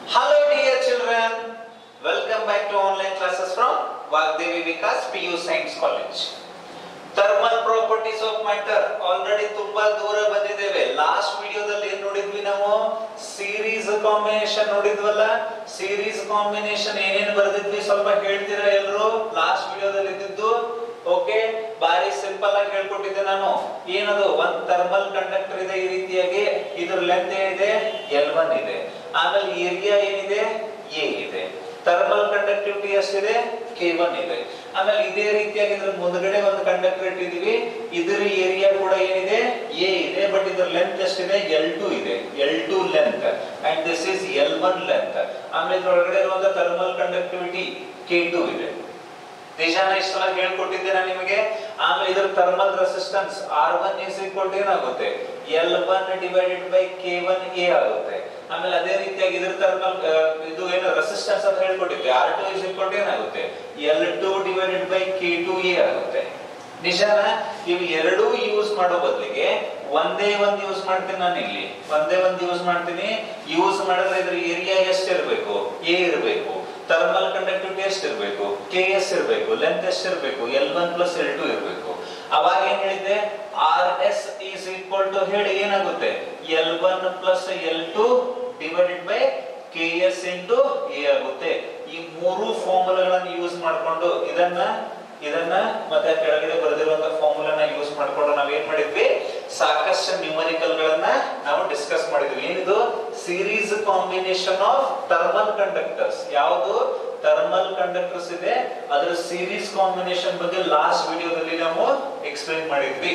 Hello dear children, welcome back to online classes from Vagdevi Vikas PU Science College. Thermal properties of matter already ತುಂಬಾ ದೂರ ಬಂದಿದ್ದೇವೆ last ವಿಡಿಯೋದಲ್ಲಿ ಏನ್ ನೋಡಿದ್ವಿ ನಾವು ಸೀರೀಸ್ ಕಾಂಬಿನೇಷನ್ ನೋಡಿದ್ವಲ್ಲ ಸೀರೀಸ್ ಕಾಂಬಿನೇಷನ್ ಏನೇನ್ ಬರ್ದಿದ್ವಿ ಸ್ವಲ್ಪ ಹೇಳ್ತೀರಾ ಎಲ್ರು ಲಾಸ್ಟ್ ವಿಡಿಯೋದಲ್ಲಿ ಇದ್ದಿದ್ದು ಓಕೆ ಬಾರಿ ಸಿಂಪಲ್ ಆಗಿ ಹೇಳ್ಕೊಟ್ಟಿದ್ದೆ ನಾನು ಏನದು ಒಂದ್ ಥರ್ಮಲ್ ಕಂಡಕ್ಟರ್ ಇದೆ ಈ ರೀತಿಯಾಗಿ ಇದ್ರ ಲೆಂತ್ ಏನಿದೆ ಎಲ್ ಒನ್ ಇದೆ ಆಮೇಲೆ ಏರಿಯಾ ಏನಿದೆ ಎ ಇದೆ ಥರ್ಮಲ್ ಕಂಡಕ್ಟಿವಿಟಿ ಎಷ್ಟಿದೆ ಕೆ ಒನ್ ಇದೆ ಆಮೇಲೆ ಇದೇ ರೀತಿಯಾಗಿ ಇದ್ರ ಮುಂದ್ಗಡೆ ಒಂದು ಕಂಡಕ್ಟರ್ ಇಟ್ಟಿದೀವಿ ಇದರ ಏರಿಯಾ ಕೂಡ ಏನಿದೆ ಎ ಇದೆ ಬಟ್ ಇದ್ರ ಲೆಂತ್ ಎಷ್ಟಿದೆ ಎಲ್ ಟು ಇದೆ L two length and this is L one length ಆಮೇಲೆ ಇದ್ರೊಳಗಡೆ ಇರುವಂತ ಥರ್ಮಲ್ ಕಂಡಕ್ಟಿವಿಟಿ ಕೆ ಟು ಇದೆ ನಿಜಾನ ಇಷ್ಟೆಲ್ಲ ಹೇಳ್ಕೊಟ್ಟಿದ್ದೆ ನಾನು ನಿಮಗೆ ಆಮೇಲೆ ಇದ್ರ thermal resistance R one is equal to ಏನಾಗುತ್ತೆ L one divided by K one A ಆಗುತ್ತೆ ಆಮೇಲೆ ಅದೇ ರೀತಿಯಾಗಿ ಇದ್ರ ಥರ್ಮಲ್ ಇದು ಏನು ರೆಸಿಸ್ಟೆನ್ಸ್ ಅಂತ ಹೇಳ್ಕೊಟ್ಟಿದ್ದೆ R two is equal to ಏನಾಗುತ್ತೆ L two divided by K two A ಆಗುತ್ತೆ ನಿಜಾನ ಇವು ಎರಡೂ ಯೂಸ್ ಮಾಡೋ ಬದಲಿಗೆ ಒಂದೇ ಒಂದ್ ಯೂಸ್ ಮಾಡ್ತೀನಿ ನಾನು ಇಲ್ಲಿ ಒಂದೇ ಒಂದ್ ಯೂಸ್ ಮಾಡ್ತೀನಿ ಯೂಸ್ ಮಾಡಿದ್ರೆ ಇದ್ರ ಏರಿಯಾ ಎಷ್ಟು ಇರಬೇಕು ಎ ಇರಬೇಕು ಥರ್ಮಲ್ ಕಂಡಕ್ಟಿವಿಟಿ ಎಷ್ಟು ಇರಬೇಕು ಕೆ ಎಸ್ ಇರಬೇಕು ಲೆಂತ್ ಎಷ್ಟು ಇರಬೇಕು L one plus L two ಇರಬೇಕು ಅವಾಗ ಏನ್ ಹೇಳಿದ್ದೆ R S is equal to ಹೇಳಿ ಏನಾಗುತ್ತೆ L one plus L two divided by K S into A ಆಗುತ್ತೆ ಈ ಮೂರು ಫಾರ್ಮುಲಾಗಳನ್ನು ಯೂಸ್ ಮಾಡಿಕೊಂಡು ಇದನ್ನ ಇದನ್ನ ಮತ್ತೆ ಕೆಳಗಡೆ ಬರೆದಿರುವಂತ ಫಾರ್ಮುಲಾನ ಯೂಸ್ ಮಾಡ್ಕೊಂಡು ನಾವ್ ಏನ್ ಮಾಡಿದ್ವಿ ಸಾಕಷ್ಟು ನ್ಯೂಮರಿಕಲ್ ಗಳನ್ನ ನಾವು ಡಿಸ್ಕಸ್ ಮಾಡಿದ್ವಿ ಏನಿದು series combination of thermal conductors ಯಾವುದು ಥರ್ಮಲ್ ಕಂಡಕ್ಟರ್ಸ್ ಇದೆ ಅದರ ಸೀರೀಸ್ ಕಾಂಬಿನೇಷನ್ ಬಗ್ಗೆ ಲಾಸ್ಟ್ ವಿಡಿಯೋದಲ್ಲಿ ನಾವು ಎಕ್ಸ್ಪ್ಲೈನ್ ಮಾಡಿದ್ವಿ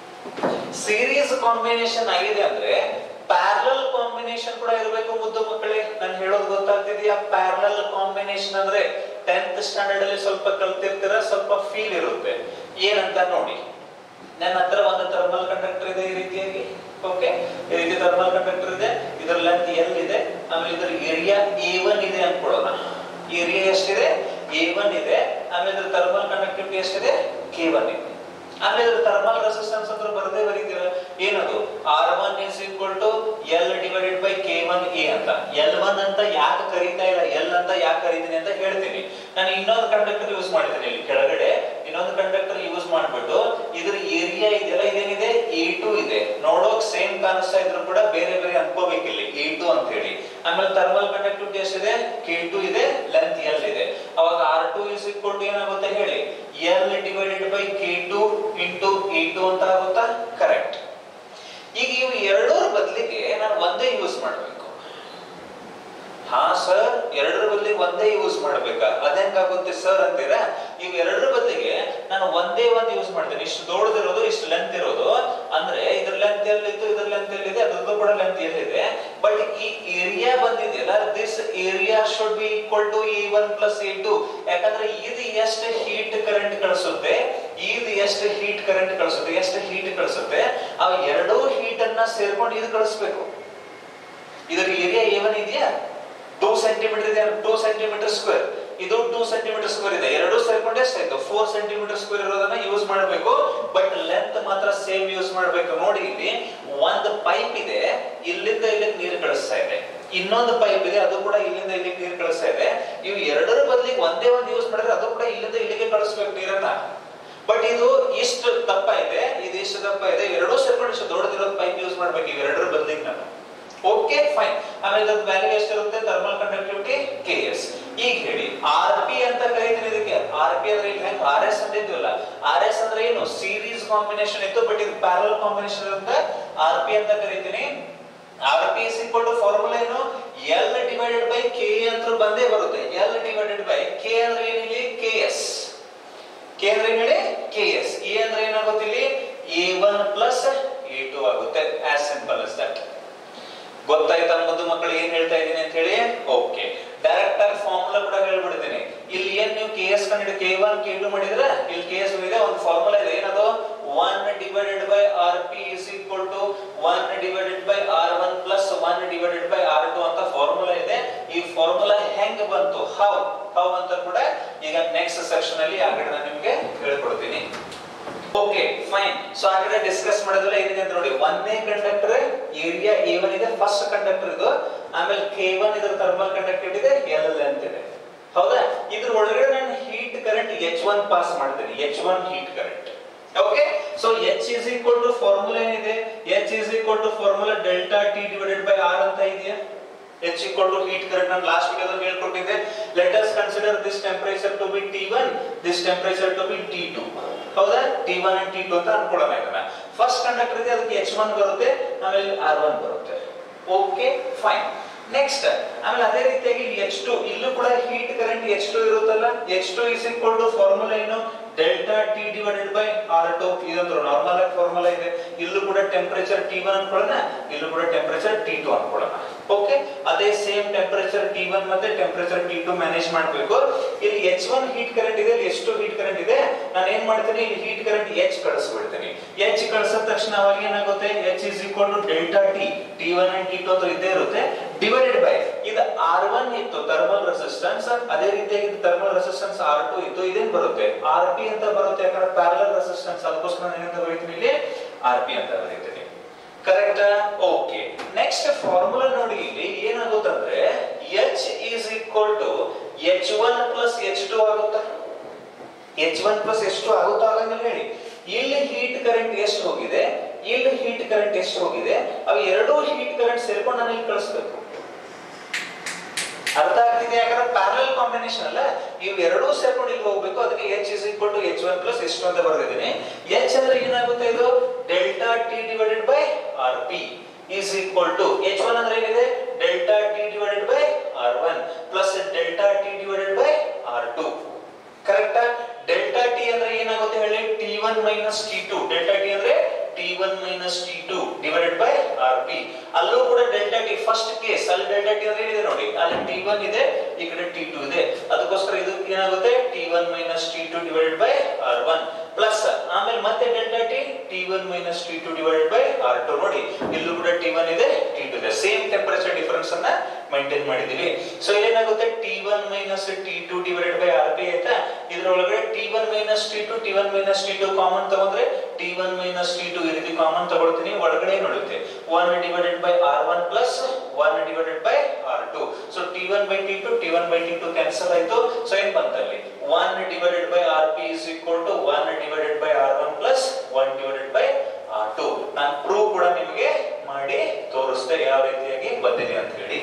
ಸೀರೀಸ್ ಕಾಂಬಿನೇಷನ್ ಆಗಿದೆ ಅಂದ್ರೆ ಪ್ಯಾರಲಲ್ ಕಾಂಬಿನೇಷನ್ ಕೂಡ ಇರಬೇಕು ಮುದ್ದು ಮಕ್ಕಳೇ ನಾನು ಹೇಳೋದು ಗೊತ್ತಾಗ್ತಿದೆಯಾ ಪ್ಯಾರಲಲ್ ಕಾಂಬಿನೇಷನ್ ಅಂದ್ರೆ ಟೆಂತ್ ಸ್ಟ್ಯಾಂಡರ್ಡ್ ಅಲ್ಲಿ ಸ್ವಲ್ಪ ಕಲ್ತಿರ್ತೀರ ಸ್ವಲ್ಪ ಫೀಲ್ ಇರುತ್ತೆ ಏನಂತ ನೋಡಿ ನನ್ನ ಹತ್ರ ಒಂದು ಥರ್ಮಲ್ ಕಂಡಕ್ಟರ್ ಇದೆ ಈ ರೀತಿಯಾಗಿ ಓಕೆ ಈ ರೀತಿ ಥರ್ಮಲ್ ಕಂಡಕ್ಟರ್ ಇದೆ ಇದರ ಲೆಂತ್ ಎಲ್ ಇದೆ ಆಮೇಲೆ ಇದರ ಏರಿಯಾ ಎ ಒನ್ ಇದೆ ಅನ್ಕೊಳ್ಳೋಣ ಏರಿಯಾ ಎಷ್ಟಿದೆ ಎ ಒನ್ ಇದೆ ಆಮೇಲೆ ಇದ್ರ ಥರ್ಮಲ್ ಕಂಡಕ್ಟಿವಿಟಿ ಎಷ್ಟಿದೆ ಕೆ ಒನ್ ಇದೆ ಆಮೇಲೆ ಇದ್ರ ಥರ್ಮಲ್ ರೆಸಿಸ್ಟೆನ್ಸ್ ಅಂದ್ರೆ ಬರದೇ ಬರೀತೀರ ಏನದು R one is equal to L divided by K one A ಅಂತ ಎಲ್ ಒನ್ ಅಂತ ಯಾಕೆ ಕರೀತಾ ಇಲ್ಲ ಎಲ್ ಅಂತ ಯಾಕೆ ಕರೀತೀನಿ ಅಂತ ಹೇಳ್ತೀನಿ ನಾನು ಇನ್ನೊಂದು ಕಂಡಕ್ಟರ್ ಯೂಸ್ ಮಾಡಿದ್ದೀನಿ ಇಲ್ಲಿ ಕೆಳಗಡೆ ಇನ್ನೊಂದು ಕಂಡಕ್ಟರ್ ಯೂಸ್ ಮಾಡ್ಬಿಟ್ಟು ಇದ್ರ ಏರಿಯಾ ಇದೆಯಲ್ಲ ಇದೇನಿದೆ ಎ ಟು ಇದೆ ನೋಡೋಕ್ ಸೇಮ್ ಕಾಣಿಸ್ತಾ ಇದ್ರು ಕೂಡ ಬೇರೆ ಬೇರೆ ಅನ್ಕೋಬೇಕು ಇಲ್ಲಿ ಎ ಟು ಅಂತ ಹೇಳಿ ಆಮೇಲೆ ಥರ್ಮಲ್ ಕಂಡಕ್ಟಿವಿಟಿ ಎಷ್ಟಿದೆ ಕೆ ಟು ಇದೆ ಲೆಂತ್ ಎಲ್ ಇದೆ ಅವಾಗ R two is equal to ಏನಾಗುತ್ತೆ ಹೇಳಿ L divided by K two into A two ಅಂತ ಆಗುತ್ತಾ ಕರೆಕ್ಟ್ ಈಗ ಇವು ಎರಡರ ಬದಲಿಗೆ ನಾನು ಒಂದೇ ಯೂಸ್ ಮಾಡಬೇಕು ಹಾ ಸರ್ ಎರಡರ ಬದಲಿಗೆ ಒಂದೇ ಯೂಸ್ ಮಾಡ್ಬೇಕಾ ಅದೆಂಗಾಗುತ್ತೆ ಸರ್ ಅಂತೀರಾ ಇವ್ ಎರಡರ ಬದಲಿಗೆ ನಾನು ಒಂದೇ ಒಂದ್ ಯೂಸ್ ಮಾಡ್ತೇನೆ ಇಷ್ಟು ದೊಡ್ಡದಿರೋದು ಇಷ್ಟು ಲೆಂತ್ ಇರೋದು ಅಂದ್ರೆ ಇದ್ರ ಲೆಂತ್ ಎಲ್ಲಿತ್ತು ಇದ್ರ ಲೆಂತ್ ಎಲ್ಲಿದೆ ಅದ್ರದ್ದು ಕೂಡ ಲೆಂತ್ ಎಲ್ಲಿದೆ ಬಟ್ ಈ ಏರಿಯಾ ಬಂದಿದೆಯಲ್ಲ this area should be equal to A one plus A two ಯಾಕಂದ್ರೆ ಇದು ಎಷ್ಟು ಹೀಟ್ ಕರೆಂಟ್ ಕಳಿಸುತ್ತೆ ಇದು ಎಷ್ಟು ಹೀಟ್ ಕರೆಂಟ್ ಕಳಿಸುತ್ತೆ ಎಷ್ಟು ಹೀಟ್ ಕಳಿಸುತ್ತೆ ಆ ಎರಡೂ ಹೀಟ್ ಅನ್ನ ಸೇರ್ಕೊಂಡು ಇದು ಕಳಿಸ್ಬೇಕು ಇದರ ಏರಿಯಾ ಎ ಒನ್ ಇದೆಯಾ ಟೂ ಸೆಂಟಿಮೀಟರ್ ಇದೆ ಟೂ ಸೆಂಟಿಮೀಟರ್ ಸ್ಕ್ವೇರ್ ಇದು ಟೂ ಸೆಂಟಿಮೀಟರ್ ಸ್ಕ್ವೇರ್ ಇದೆ ಎರಡು ಸೇರ್ಕೊಂಡು ಎಷ್ಟಾಯ್ತು ಫೋರ್ ಸೆಂಟಿಮೀಟರ್ ಸ್ಕ್ವೇರ್ ಇರೋದನ್ನ ಯೂಸ್ ಮಾಡಬೇಕು ಬಟ್ ಲೆಂತ್ ಮಾತ್ರ ಸೇಮ್ ಯೂಸ್ ಮಾಡಬೇಕು ನೋಡಿ ಇಲ್ಲಿ ಒಂದು ಪೈಪ್ ಇದೆ ಇಲ್ಲಿಂದ ಇಲ್ಲಿಗೆ ನೀರು ಕಳಿಸ್ತಾ ಇದೆ ಇನ್ನೊಂದು ಪೈಪ್ ಇದೆ ಅದು ಕೂಡ ಇಲ್ಲಿಂದ ಇಲ್ಲಿಗೆ ನೀರು ಕಳಿಸ್ತಾ ಇದೆ ಇವು ಎರಡರ ಬದಲಿಗೆ ಒಂದೇ ಒಂದು ಯೂಸ್ ಮಾಡಿದ್ರೆ ಅದು ಕೂಡ ಇಲ್ಲಿಂದ ಇಲ್ಲಿಗೆ ಕಳಿಸ್ಬೇಕು ನೀರನ್ನ ಬಟ್ ಇದು ಇಷ್ಟು ದಪ್ಪ ಇದೆ ಇದು ಇಷ್ಟು ದಪ್ಪ ಇದೆ ಎರಡೂ ಸೇರ್ಕೊಂಡು ಇಷ್ಟು ದೊಡ್ಡದಿರೋದು ಪೈಪ್ ಯೂಸ್ ಮಾಡ್ಬೇಕು ಇವೆರಡರ ಬದಲಿಗೆ ನಾನು ಓಕೆ ಫೈನ್ ಆಮೇಲೆ ಇದ್ರ ವ್ಯಾಲ್ಯೂ ಎಷ್ಟಿರುತ್ತೆ ಥರ್ಮಲ್ ಕಂಡಕ್ಟಿವಿಟಿ ಕೆ ಎಸ್ ಈಗ ಹೇಳಿ ಆರ್ ಪಿ ಅಂತ ಕರೀತೀನಿ ಇದಕ್ಕೆ ಆರ್ ಪಿ ಅಂದ್ರೆ ಇಲ್ಲಿ ಹೆಂಗ್ ಆರ್ ಎಸ್ ಅಂದಿದ್ವಲ್ಲ ಆರ್ ಎಸ್ ಅಂದ್ರೆ ಏನು ಸೀರೀಸ್ ಕಾಂಬಿನೇಷನ್ ಇತ್ತು ಬಟ್ ಇದು ಪ್ಯಾರಲ್ ಕಾಂಬಿನೇಷನ್ ಇರುತ್ತೆ ಆರ್ ಪಿ ಅಂತ ಕರಿತೀನಿ R P is equal to formula ಏನು ಎಲ್ ಡಿವೈಡೆಡ್ ಬೈ ಕೆ ಅಂತ ಬಂದೇ ಬರುತ್ತೆ ಎಲ್ ಡಿವೈಡೆಡ್ ಬೈ ಕೆ ಅಂದ್ರೆ ಏನಿಲ್ಲಿ ಕೆ ಎಸ್ ಕೆ ಅಂದ್ರೆ ಏನ್ ಹೇಳಿ ಕೆ ಎಸ್ ಎ ಅಂದ್ರೆ ಏನಾಗುತ್ತೆ ಇಲ್ಲಿ A one plus A two ಆಗುತ್ತೆ ಆಸ್ ಸಿಂಪಲ್ ಅಸ್ ದಟ್ ಗೊತ್ತಾಯ್ತಾ ಮುದ್ದು ಮಕ್ಕಳು ಏನ್ ಹೇಳ್ತಾ ಇದ್ದೀನಿ ಅಂತ ಹೇಳಿ ಓಕೆ ಡೈರೆಕ್ಟ್ ಆಗಿ ಫಾರ್ಮುಲಾ ಕೂಡ ಹೇಳ್ಬಿಡ್ತೀನಿ ಇಲ್ಲಿ ಏನ್ ನೀವು ಕೆ ಎಸ್ ಕಂಡು ಕೆ ಒನ್ ಕೆ ಟು ಮಾಡಿದ್ರೆ ಇಲ್ಲಿ ಕೆ ಎಸ್ ಇದೆ ಒಂದು ಫಾರ್ಮುಲಾ ಇದೆ ಏನದು one divided by R P is equal to one divided by R one plus one divided by R two ಅಂತ ಫಾರ್ಮುಲಾ ಇದೆ ಈ ಫಾರ್ಮುಲಾ ಹೆಂಗ್ ಬಂತು ಹೌ ಹೌ ಅಂತ ಕೂಡ ಈಗ ನೆಕ್ಸ್ಟ್ ಸೆಕ್ಷನ್ ಅಲ್ಲಿ ಆಗಡೆ ನಾನು ನಿಮ್ಗೆ ಹೇಳ್ಕೊಡ್ತೀನಿ ಓಕೆ ಫೈನ್ ಸೊ ಹಾಗಾದ್ರೆ ಡಿಸ್ಕಸ್ ಮಾಡಿದ್ರೆ ಏನಿದೆ ಅಂತ ನೋಡಿ ಒಂದನೇ ಕಂಡಕ್ಟರ್ ಏರಿಯಾ ಎ ಒನ್ ಇದೆ ಫಸ್ಟ್ ಕಂಡಕ್ಟರ್ ಇದು ಆಮೇಲೆ ಕೆ ಒನ್ ಇದ್ರ ಥರ್ಮಲ್ ಕಂಡಕ್ಟಿವಿಟಿ ಇದೆ ಎಲ್ ಲೆಂತ್ ಇದೆ ಹೌದಾ ಇದ್ರ ಒಳಗಡೆ ನಾನು heat current H one pass ಮಾಡ್ತೀನಿ H one heat current okay so H is equal to formula ಏನಿದೆ H is equal to formula delta T divided by R ಅಂತ ಇದೆಯಾ H equal to heat current ನಾನು last ವಿಡಿಯೋದಲ್ಲಿ ಹೇಳ್ಕೊಟ್ಟಿದ್ದೆ let us consider this temperature to be T1 this temperature to be T2 ಹೌದಾ T1 and T2 ಅಂತ ಅನ್ಕೊಳ್ಳೋಣ ಇದನ್ನ first conductor ಇದೆ ಅದಕ್ಕೆ H1 ಬರುತ್ತೆ ಆಮೇಲೆ R1 ಬರುತ್ತೆ ಓಕೆ ಫೈನ್ ನೆಕ್ಸ್ಟ್ ಆಮೇಲೆ ಅದೇ ರೀತಿಯಾಗಿ H2 ಇಲ್ಲೂ ಕೂಡ ಹೀಟ್ ಕರೆಂಟ್ H2 ಇರುತ್ತಲ್ಲ H2 is equal to formula ಏನು delta T divided by R two ಇದಂದ್ರು ನಾರ್ಮಲ್ ಆಗಿ ಫಾರ್ಮುಲಾ ಇದೆ ಇಲ್ಲೂ ಕೂಡ ಟೆಂಪರೇಚರ್ ಟಿ ಒನ್ ಅನ್ಕೊಳ್ಳೋಣ ಇಲ್ಲೂ ಕೂಡ ಟೆಂಪರೇಚರ್ ಟಿ ಟು ಅನ್ಕೊಳ್ಳೋಣ ಓಕೆ ಅದೇ ಸೇಮ್ ಟೆಂಪರೇಚರ್ ಟಿ ಒನ್ ಮತ್ತೆ ಟೆಂಪರೇಚರ್ ಟಿ ಟು ಮ್ಯಾನೇಜ್ ಮಾಡಬೇಕು ಇಲ್ಲಿ ಎಚ್ ಒನ್ ಹೀಟ್ ಕರೆಂಟ್ ಇದೆ ಇಲ್ಲಿ ಎಷ್ಟು ಹೀಟ್ ಕರೆಂಟ್ ಇದೆ ನಾನು ಏನ್ ಮಾಡ್ತೀನಿ ಇಲ್ಲಿ ಹೀಟ್ ಕರೆಂಟ್ ಎಚ್ ಕಳಿಸ್ಬಿಡ್ತೀನಿ ಎಚ್ ಕಳಿಸಿದ ತಕ್ಷಣ ಅವಾಗ ಏನಾಗುತ್ತೆ H is equal to delta T T one and T two ಅಂತ ಇದ್ದೇ ಇರುತ್ತೆ ಡಿವೈಡೆಡ್ ಬೈ ಇದು ಆರ್ ಒನ್ ಇತ್ತು ಥರ್ಮಲ್ ರೆಸಿಸ್ಟೆನ್ಸ್ ಅದೇ ರೀತಿಯಾಗಿ ಥರ್ಮಲ್ ರೆಸಿಸ್ಟೆನ್ಸ್ ಆರ್ ಟು ಇತ್ತು ಇದೇನ್ ಬರುತ್ತೆ ಆರ್ ಪಿ ಅಂತ ಬರುತ್ತೆ ಯಾಕಂದ್ರೆ ಪ್ಯಾರಲಲ್ ರೆಸಿಸ್ಟೆನ್ಸ್ ಅದಕ್ಕೋಸ್ಕರ ನಾನು ಏನಂತ ಬರೀತೀನಿ ಇಲ್ಲಿ ಆರ್ ಪಿ ಅಂತ ಬರೀತೀನಿ ಕರೆಕ್ಟ್ ಓಕೆ ನೆಕ್ಸ್ಟ್ ಫಾರ್ಮುಲಾ ನೋಡಿ ಇಲ್ಲಿ ಏನಾಗುತ್ತಂದ್ರೆ H is equal to H one plus H two ಆಗುತ್ತಾ ಎಚ್ ಒನ್ ಪ್ಲಸ್ ಎಷ್ಟು ಆಗುತ್ತಾ ಆಗಂಗಿಲ್ಲ ಹೇಳಿ ಇಲ್ಲಿ ಹೀಟ್ ಕರೆಂಟ್ ಎಷ್ಟು ಹೋಗಿದೆ ಇಲ್ಲಿ ಹೀಟ್ ಕರೆಂಟ್ ಎಷ್ಟು ಹೋಗಿದೆ ಅವು ಎರಡೂ ಹೀಟ್ ಕರೆಂಟ್ ಸೇರ್ಕೊಂಡು ನಾನು ಇಲ್ಲಿ ಕಳಿಸ್ಬೇಕು ಅರ್ಥ ಆಗ್ತಿದೆ ಯಾಕಂದ್ರೆ ಪ್ಯಾರಲಲ್ ಕಾಂಬಿನೇಷನ್ ಅಲ್ಲ ಇವು ಎರಡೂ ಸೇರ್ಕೊಂಡು ಇಲ್ಲಿ ಹೋಗ್ಬೇಕು ಅದಕ್ಕೆ H is equal to H one plus ಎಷ್ಟು ಅಂತ ಬರೆದಿದ್ದೀನಿ ಎಚ್ ಅಂದ್ರೆ ಏನಾಗುತ್ತೆ ಇದು delta T divided by R P is equal to H one ಅಂದ್ರೆ ಏನಿದೆ delta T divided by R one plus delta T divided by R two ಕರೆಕ್ಟಾ delta T ಅಂದ್ರೆ ಏನಾಗುತ್ತೆ ಹೇಳಿ T one minus T two delta T ಅಂದ್ರೆ T one minus T two divided by R P ಅಲ್ಲೂ ಕೂಡ delta T first case ಅಲ್ಲಿ delta T ಅಂದ್ರೆ ಏನಿದೆ ನೋಡಿ ಅಲ್ಲಿ ಟಿ ಒನ್ ಇದೆ ಈ ಕಡೆ ಟಿ ಟು ಇದೆ ಅದಕ್ಕೋಸ್ಕರ ಇದು ಏನಾಗುತ್ತೆ T one minus T two divided by R one plus ಆಮೇಲೆ ಮತ್ತೆ delta T T one minus T two divided by R two ನೋಡಿ ಇಲ್ಲೂ ಕೂಡ ಟಿ ಒನ್ ಇದೆ ಟಿ ಟು ಇದೆ ಸೇಮ್ ಟೆಂಪರೇಚರ್ ಡಿಫರೆನ್ಸ್ ಅನ್ನ ಮೈಂಟೈನ್ ಮಾಡಿದೀವಿ ಸೊ ಏನಾಗುತ್ತೆ T one minus T two divided by R P ಆಯ್ತಾ ಇದ್ರೊಳಗಡೆ T one minus T two T one minus T two common ತಗೊಂಡ್ರೆ T one minus T two ಈ ರೀತಿ common ತಗೊಳ್ತೀನಿ ಒಳಗಡೆ ಏನು ಉಳಿಯುತ್ತೆ one divided by R one plus one divided by R two so T one by T two T one by T two cancel ಆಯ್ತು so ಏನ್ ಬಂತಲ್ಲಿ one divided by R P is equal to one divided by R one plus one divided by R two ನಾನು prove ಕೂಡ ನಿಮಗೆ ಮಾಡಿ ತೋರಿಸ್ದೆ ಯಾವ ರೀತಿಯಾಗಿ ಬಂದಿದೆ ಅಂತ ಹೇಳಿ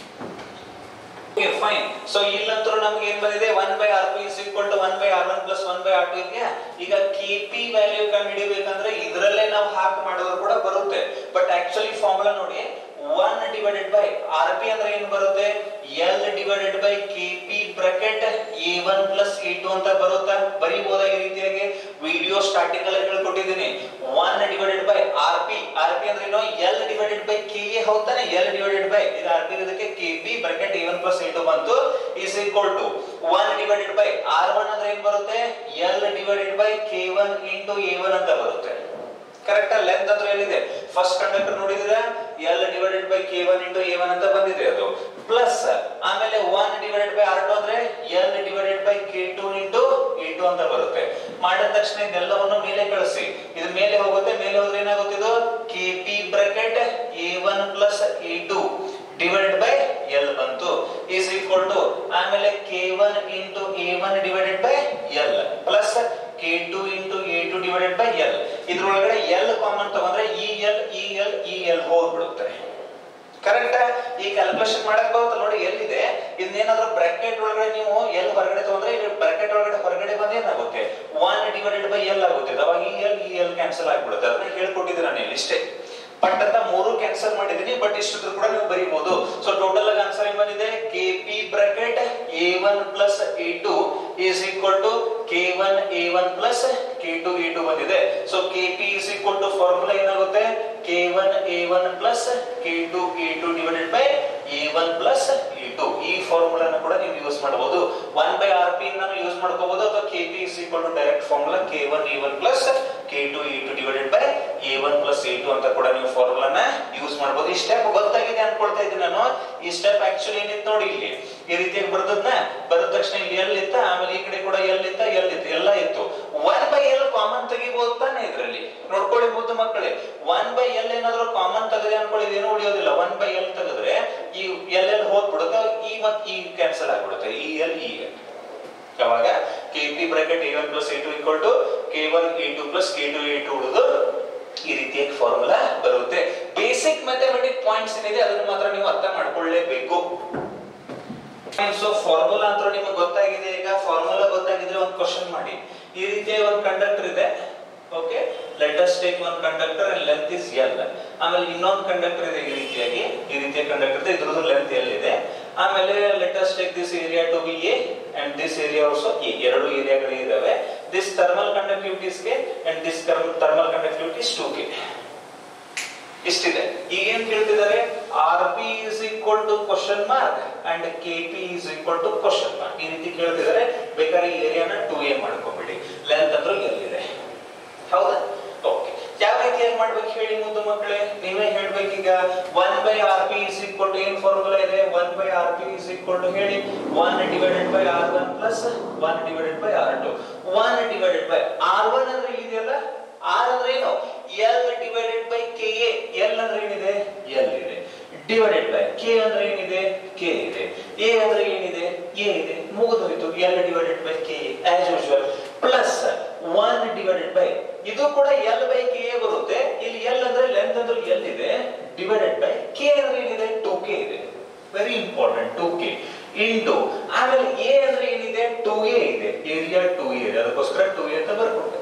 ಫೈನ್ ಸೊ ಇಲ್ಲಂತೂ ನಮ್ಗೆ ಏನ್ ಬಂದಿದೆ one by R P is equal to one by R one plus one by R two ಇದೆಯಾ ಈಗ ಕೆ ಪಿ ವ್ಯಾಲ್ಯೂ ಕಂಡುಹಿಡಿಬೇಕಂದ್ರೆ ಇದರಲ್ಲೇ ನಾವು ಹಾಕ್ ಮಾಡಿದ್ರು ಕೂಡ ಬರುತ್ತೆ ಬಟ್ ಆಕ್ಚುಲಿ ಫಾರ್ಮುಲಾ ನೋಡಿ one divided by R P ಅಂದ್ರೆ ಏನ್ ಬರುತ್ತೆ L divided by K P bracket A one plus A two ಅಂತ ಬರುತ್ತಾ ಬರೀಬಹುದಾ ಈ ರೀತಿಯಾಗಿ ವಿಡಿಯೋ ಸ್ಟಾರ್ಟಿಂಗ್ ಅಲ್ಲಿ ಹೇಳ್ಕೊಟ್ಟಿದ್ದೀನಿ one divided by R P R P ಅಂದ್ರೆ ಏನು L divided by K A ಹೌದಾನೆ ಎಲ್ ಡಿವೈಡೆಡ್ ಬೈ ಇದು ಆರ್ ಪಿ ಇದಕ್ಕೆ K P bracket A one plus A two ಬಂತು is equal to one divided by R one ಅಂದ್ರೆ ಏನ್ ಬರುತ್ತೆ L divided by K one into A one ಅಂತ ಬರುತ್ತೆ correct length ಅಂದ್ರೆ ಏನಿದೆ ಫಸ್ಟ್ ಕಂಡಕ್ಟರ್ ನೋಡಿದ್ರೆ L divided by K one into A one ಅಂತ ಬಂದಿದೆ ಅದು ಪ್ಲಸ್ ಆಮೇಲೆ one divided by R two ಅಂದ್ರೆ L divided by K two into A two ಅಂತ ಬರುತ್ತೆ ಮಾಡಿದ ತಕ್ಷಣ ಇದೆಲ್ಲವನ್ನು ಮೇಲೆ ಕಳಿಸಿ ಇದು ಮೇಲೆ ಹೋಗುತ್ತೆ ಮೇಲೆ ಹೋದ್ರೆ ಏನಾಗುತ್ತೆ ಇದು K P bracket A one plus A two divided by L ಬಂತು ಈಸ್ ಈಕ್ವಲ್ ಟು ಆಮೇಲೆ K one into A one divided by L plus K two into A two divided by L ಇದ್ರೊಳಗಡೆ L common ತಗೊಂಡ್ರೆ ಇ L ಇ L ಇ L ಹೋಗ್ಬಿಡುತ್ತೆ correct ಈ calculation ಮಾಡಕ್ ಬರುತ್ತೆ ನೋಡಿ ಎಲ್ಲಿದೆ ಇದನ್ನೇನಾದ್ರೂ ಬ್ರಾಕೆಟ್ ಒಳಗಡೆ ನೀವು ಎಲ್ ಹೊರಗಡೆ ತಗೊಂಡ್ರೆ ಇಲ್ಲಿ ಬ್ರಾಕೆಟ್ ಒಳಗಡೆ ಹೊರಗಡೆ ಬಂದು ಏನಾಗುತ್ತೆ ಒನ್ ಡಿವೈಡೆಡ್ ಬೈ ಎಲ್ ಆಗುತ್ತೆ ಅವಾಗ ಇ ಎಲ್ ಇ ಎಲ್ ಕ್ಯಾನ್ಸಲ್ ಆಗ್ಬಿಡುತ್ತೆ ಅದನ್ನ ಹೇಳ್ಕೊಟ್ಟಿದ್ದೀನಿ ನಾನು ಇಲ್ಲಿ ಇಷ್ಟೇ ಬಟ್ ಅಂತ ಮೂರು ಕ್ಯಾನ್ಸಲ್ ಮಾಡಿದೀನಿ ಬಟ್ ಇಷ್ಟಿದ್ರು ಕೂಡ ನೀವು ಬರೀಬಹುದು ಸೊ ಟೋಟಲ್ ಆಗಿ ಆನ್ಸರ್ ಏನ್ ಬಂದಿದೆ K P bracket A one plus A two is equal to K one A one plus K two A two ಬಂದಿದೆ so K P is equal to formula ಏನಾಗುತ್ತೆ K one A one plus K two A two divided by A one plus A two ಈ ಫಾರ್ಮುಲಾನ ಕೂಡ ನೀವು use ಮಾಡಬಹುದು one by R P ನಾನು use ಮಾಡ್ಕೋಬಹುದು ಅಥವಾ K P is equal to direct formula K one A one plus K two A two divided by A one plus A two ಅಂತ ಕೂಡ ನೀವು ಫಾರ್ಮುಲಾನ ಯೂಸ್ ಮಾಡಬಹುದು ಈ ಸ್ಟೆಪ್ ಗೊತ್ತಾಗಿದೆ ಅನ್ಕೊಳ್ತಾ ಇದ್ದೀನಿ ನಾನು ಈ ಸ್ಟೆಪ್ ಆಕ್ಚುಲಿ ಏನಿತ್ತು ನೋಡಿ ಇಲ್ಲಿ ಈ ರೀತಿಯಾಗಿ ಬರ್ದದ್ನ ಬರೆದ ತಕ್ಷಣ ಇಲ್ಲಿ ಎಲ್ ಇತ್ತ ಆಮೇಲೆ ಈ ಕಡೆ ಕೂಡ ಎಲ್ ಇತ್ತ ಎಲ್ ಇತ್ತು ಎಲ್ಲ ಇತ್ತು ಒನ್ ಬೈ ಎಲ್ ಕಾಮನ್ ತೆಗಿಬಹುದು ತಾನೆ ಇದ್ರಲ್ಲಿ ನೋಡ್ಕೊಳ್ಳಿ ಮುದ್ದು ಮಕ್ಕಳೇ ಒನ್ ಬೈ ಎಲ್ ಏನಾದ್ರು ಕಾಮನ್ ತೆಗೆದ್ರೆ ಅನ್ಕೊಳ್ಳಿ ಏನು ಉಳಿಯೋದಿಲ್ಲ ಒನ್ ಬೈ ಎಲ್ ತೆಗೆದ್ರೆ ಈ ಎಲ್ ಎಲ್ ಹೋಗ್ಬಿಡುತ್ತೆ ಈ ಮತ್ ಈ ಕ್ಯಾನ್ಸಲ್ ಆಗ್ಬಿಡುತ್ತೆ ಈ ಎಲ್ ಈ ಯಾವಾಗ K P bracket A one plus A two equal to K one A two plus K two A two ಉಳಿದು ಈ ರೀತಿಯಾಗಿ ಫಾರ್ಮುಲಾ ಬರುತ್ತೆ ಬೇಸಿಕ್ ಮ್ಯಾಥಮೆಟಿಕ್ ಪಾಯಿಂಟ್ಸ್ ಏನಿದೆ ಅದನ್ನ ಮಾತ್ರ ನೀವು ಅರ್ಥ ಮಾಡ್ಕೊಳ್ಳೇಬೇಕು ಸೊ ಫಾರ್ಮುಲಾ ಅಂತ ನಿಮಗೆ ಗೊತ್ತಾಗಿದೆ ಈಗ ಫಾರ್ಮುಲಾ ಗೊತ್ತಾಗಿದ್ರೆ ಒಂದು ಕ್ವಶನ್ ಮಾಡಿ ಈ ರೀತಿಯ ಒಂದು ಕಂಡಕ್ಟರ್ ಇದೆ okay let us take one conductor and length is L ಆಮೇಲೆ ಇನ್ನೊಂದು ಕಂಡಕ್ಟರ್ ಇದೆ ಈ ರೀತಿಯಾಗಿ ಈ ರೀತಿಯ ಕಂಡಕ್ಟರ್ ಇದೆ ಇದ್ರದ್ದು ಲೆಂತ್ ಎಲ್ ಇದೆ ಆಮೇಲೆ let us take this area to be A and this area also A ಎರಡು ಏರಿಯಾಗಳು ಇದಾವೆ ದಿಸ್ ಥರ್ಮಲ್ ಕಂಡಕ್ಟಿವಿಟೀಸ್ ಗೆ and this thermal conductivities two ಗೆ ಇಷ್ಟಿದೆ ಈಗ ಏನ್ ಕೇಳ್ತಿದ್ದಾರೆ R P is equal to question mark and K P is equal to question mark ಈ ರೀತಿ ಕೇಳ್ತಿದ್ದಾರೆ ಬೇಕಾದ್ರೆ ಈ ಏರಿಯಾನ ಟು ಎ ಮಾಡ್ಕೊಂಬಿಡಿ ಲೆಂತ್ ಅಂದ್ರೆ ಎಲ್ಲಿದೆ ಹೌದಾ ಓಕೆ ಯಾವ ರೀತಿಯಾಗಿ ಮಾಡ್ಬೇಕು ಹೇಳಿ ಮುದ್ದು ಮಕ್ಕಳೇ ನೀವೇ ಹೇಳ್ಬೇಕೀಗ one by R P is equal to ಏನ್ ಫಾರ್ಮುಲಾ ಇದೆ one by R P is equal to ಹೇಳಿ one divided by R one plus one divided by R two one divided by R one ಅಂದ್ರೆ ಇದೆಯಲ್ಲ R ಅಂದ್ರೆ ಏನು L divided by K A L ಅಂದ್ರೆ ಏನಿದೆ L ಇದೆ divided by K ಅಂದ್ರೆ ಏನಿದೆ ಕೆ ಇದೆ ಎ ಅಂದ್ರೆ ಏನಿದೆ ಎ ಇದೆ ಮುಗಿದೋಯ್ತು L divided by K as usual plus one divided by ಇದು ಕೂಡ ಎಲ್ ಬೈ ಕೆ ಎ ಬರುತ್ತೆ ಇಲ್ಲಿ ಎಲ್ ಅಂದ್ರೆ ಲೆಂತ್ ಅಂದ್ರೆ ಎಲ್ ಇದೆ ಡಿವೈಡೆಡ್ ಬೈ ಕೆ ಅಂದ್ರೆ ಏನಿದೆ ಟು ಕೆ ಇದೆ very important two K into ಆಮೇಲೆ ಎ ಅಂದ್ರೆ ಏನಿದೆ ಟು ಎ ಇದೆ ಏರಿಯಾ ಟು ಎ ಇದೆ ಅದಕ್ಕೋಸ್ಕರ ಟು ಎ ಅಂತ ಬರ್ಕೊಟ್ಟೆ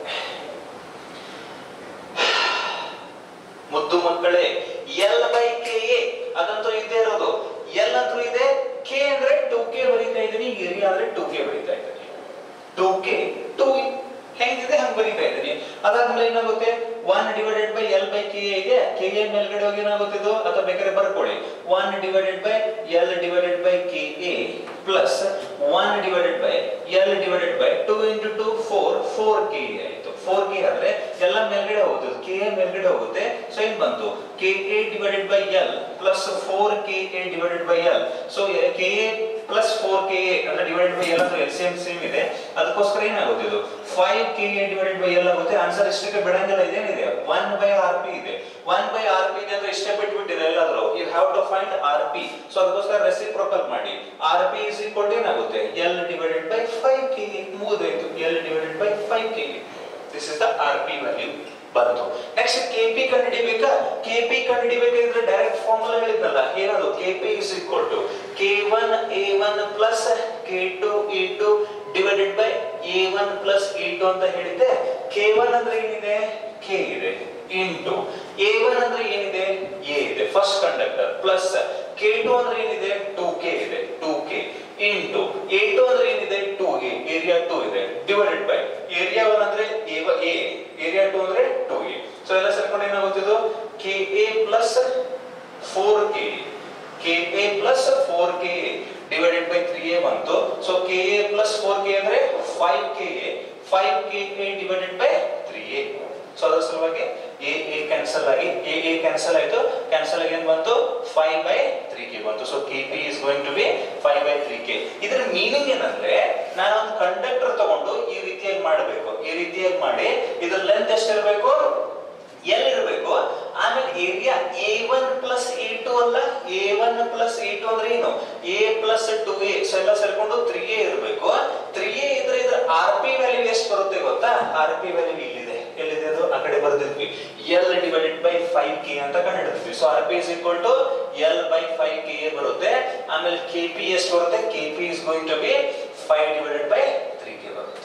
ಮುದ್ದು ಮಕ್ಕಳೇ ಎಲ್ ಬೈ ಕೆ ಎ ಅದಂತೂ ಇದ್ದೇ ಇರೋದು ಎಲ್ ಅಂತೂ ಇದೆ ಕೆ ಅಂದ್ರೆ ಟು ಕೆ ಬರೀತಾ ಇದ್ದೀನಿ ಏರಿಯಾ ಅಂದ್ರೆ ಟು ಕೆ ಬರೀತಾ ಇದ್ದೀನಿ ಟು ಕೆ ಟು ಹೆಂಗಿದೆ ಹಂಗ್ ಬರೀತಾ ಇದ್ದೀನಿ ಅದಾದ್ಮೇಲೆ ಏನಾಗುತ್ತೆ one divided by L by K ಇದೆ ಕೆ ಎ ಮೇಲ್ಗಡೆ ಹೋಗಿ ಏನಾಗುತ್ತೆ ಇದು ಅಥವಾ ಬೇಕಾದ್ರೆ ಬರ್ಕೊಳ್ಳಿ one divided by L divided by K A plus one divided by L divided by two into two four four K ಆಯ್ತು ಫೋರ್ ಕೆ ಆದ್ರೆ ಎಲ್ಲ ಮೇಲ್ಗಡೆ ಹೋಗುತ್ತೆ ಕೆ ಎ ಮೇಲ್ಗಡೆ ಹೋಗುತ್ತೆ ಸೊ ಏನ್ ಬಂತು K A divided by L plus four K A divided by L so K A plus four K A ಅಂದ್ರೆ ಡಿವೈಡೆಡ್ ಬೈ ಎಲ್ ಅಂದ್ರೆ ಎಲ್ ಸೇಮ್ ಸೇಮ್ ಇದೆ ಅದಕ್ಕೋಸ್ಕರ ಏನಾಗುತ್ತೆ ಇದು five K A divided by L ಆಗುತ್ತೆ answer ಇಷ್ಟಕ್ಕೆ ಬಿಡಂಗಿಲ್ಲ ಇದೇನಿದೆ ಒನ್ ಬೈ ಆರ್ ಪಿ ಇದೆ ಒನ್ ಬೈ ಆರ್ ಪಿ ಇದೆ ಅಂದ್ರೆ ಇಷ್ಟೇ ಬಿಟ್ಬಿಟ್ಟಿದೆ ಎಲ್ಲಾದ್ರೂ you have to find R P so ಅದಕ್ಕೋಸ್ಕರ ರೆಸಿಪ್ರೋಕಲ್ ಮಾಡಿ ಆರ್ ಪಿ ಇಸ್ ಈಕ್ವಲ್ ಏನಾಗುತ್ತೆ L divided by five K A ಮುಗಿದೋಯ್ತು L divided by five K A this is the R P value ಬಂತು ನೆಕ್ಸ್ಟ್ ಕೆ ಪಿ ಕಂಡುಹಿಡಿಬೇಕಾ K P ಕಂಡುಹಿಡಿಬೇಕಾದ್ರೆ direct formula ಹೇಳಿದ್ನಲ್ಲ ಏನದು K P is equal to K one A one plus K two A two divided by A one plus A two ಅಂತ ಹೇಳಿದ್ದೆ K one ಅಂದ್ರೆ ಏನಿದೆ K ಇದೆ into A one ಅಂದ್ರೆ ಏನಿದೆ ಎ ಇದೆ first conductor plus K two ಅಂದ್ರೆ ಏನಿದೆ ಟು ಕೆ ಇದೆ two K into A two ಅಂದ್ರೆ ಏನಿದೆ ಟು ಎ ಏರಿಯಾ ಟು ಇದೆ ಡಿವೈಡೆಡ್ ಬೈ ಏರಿಯಾ ಒನ್ ಅಂದ್ರೆ ಎ ಏರಿಯಾ ಟು ಅಂದ್ರೆ ಟು ಎ ಸೊ ಎಲ್ಲ ಸೇರ್ಕೊಂಡು ಏನಾಗುತ್ತಿದ್ದು K A plus four K K A plus four K divided by three A ಬಂತು so K A plus four K ಅಂದ್ರೆ five K A five K A divided by three A so ಅದರ ಸಲುವಾಗಿ A A cancel ಆಗಿ A A cancel ಆಯ್ತು cancel ಆಗಿ ಏನ್ ಬಂತು five by three K ಬಂತು so K P is going to be five by three K ಇದ್ರ meaning ಏನಂದ್ರೆ ನಾನು ಒಂದು ಕಂಡಕ್ಟರ್ ತಗೊಂಡು ಈ ರೀತಿಯಾಗಿ ಮಾಡಬೇಕು ಈ ರೀತಿಯಾಗಿ ಮಾಡಿ ಇದ್ರ ಲೆಂತ್ ಎಷ್ಟಿರಬೇಕು ಎಲ್ ಇರಬೇಕು ಆಮೇಲೆ area A one plus A two ಅಲ್ಲ A one plus A two ಅಂದ್ರೆ ಏನು A plus two A so ಎಲ್ಲ ಸೇರ್ಕೊಂಡು ತ್ರೀ ಎ ಇರಬೇಕು ತ್ರೀ ಎ ಇದ್ರೆ ಇದ್ರ ಆರ್ ಪಿ ವ್ಯಾಲ್ಯೂ ಎಷ್ಟು ಬರುತ್ತೆ ಗೊತ್ತಾ ಆರ್ ಪಿ ವ್ಯಾಲ್ಯೂ ಇಲ್ಲಿದೆ ಎಲ್ಲಿದೆ ಅದು ಆ ಕಡೆ ಬರ್ದಿದ್ವಿ L divided by five K ಅಂತ ಕಂಡಿಡ್ತೀವಿ so R P is equal to L by five K A ಬರುತ್ತೆ ಆಮೇಲೆ ಕೆ ಪಿ ಎಷ್ಟು ಬರುತ್ತೆ K P is going to be five divided by three K ಬರುತ್ತೆ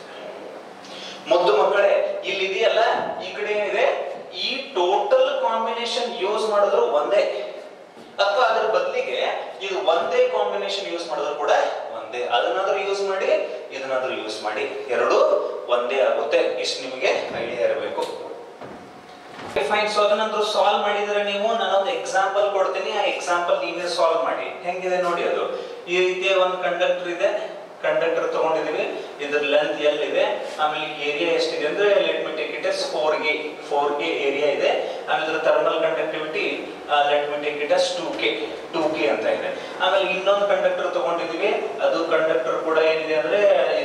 ಮುದ್ದು ಮಕ್ಕಳೇ ಇಲ್ಲಿ ಇದೆಯಲ್ಲ ಈ ಕಡೆ ಏನಿದೆ ಈ ಟೋಟಲ್ ಕಾಂಬಿನೇಷನ್ ಯೂಸ್ ಮಾಡಿದ್ರು ಒಂದೇ ಅಥವಾ ಅದರ ಬದಲಿಗೆ ಇದು ಒಂದೇ ಕಾಂಬಿನೇಷನ್ ಯೂಸ್ ಮಾಡಿದ್ರು ಕೂಡ ಒಂದೇ ಅದನ್ನಾದ್ರೂ ಯೂಸ್ ಮಾಡಿ ಇದನ್ನಾದ್ರೂ ಯೂಸ್ ಮಾಡಿ ಎರಡು ಒಂದೇ ಆಗುತ್ತೆ ಇಷ್ಟು ನಿಮಗೆ ಐಡಿಯಾ ಇರಬೇಕು ಫೈನ್ ಸೊ ಅದನ್ನಂತೂ ಸಾಲ್ವ್ ಮಾಡಿದ್ರೆ ನೀವು ನಾನೊಂದು ಎಕ್ಸಾಂಪಲ್ ಕೊಡ್ತೀನಿ ಆ ಎಕ್ಸಾಂಪಲ್ ನೀವೇ ಸಾಲ್ವ್ ಮಾಡಿ ಹೆಂಗಿದೆ ನೋಡಿ ಅದು ಈ ರೀತಿಯ ಒಂದು ಕಂಡಕ್ಟರ್ ಇದೆ ಕಂಡಕ್ಟರ್ ತಗೊಂಡಿದೀವಿ ಇದ್ರ ಲೆಂತ್ ಎಲ್ ಇದೆ ಆಮೇಲೆ ಏರಿಯಾ ಎಷ್ಟಿದೆ ಅಂದ್ರೆ let me take it as four ಗೆ ಫೋರ್ ಗೆ ಏರಿಯಾ ಇದೆ ಆಮೇಲೆ ಇದ್ರ thermal conductivity let me take it as two K two K ಅಂತ ಇದೆ ಆಮೇಲೆ ಇನ್ನೊಂದು ಕಂಡಕ್ಟರ್ ತಗೊಂಡಿದೀವಿ ಅದು ಕಂಡಕ್ಟರ್ ಕೂಡ ಏನಿದೆ ಅಂದ್ರೆ ಈ ರೀತಿ ಬಂದು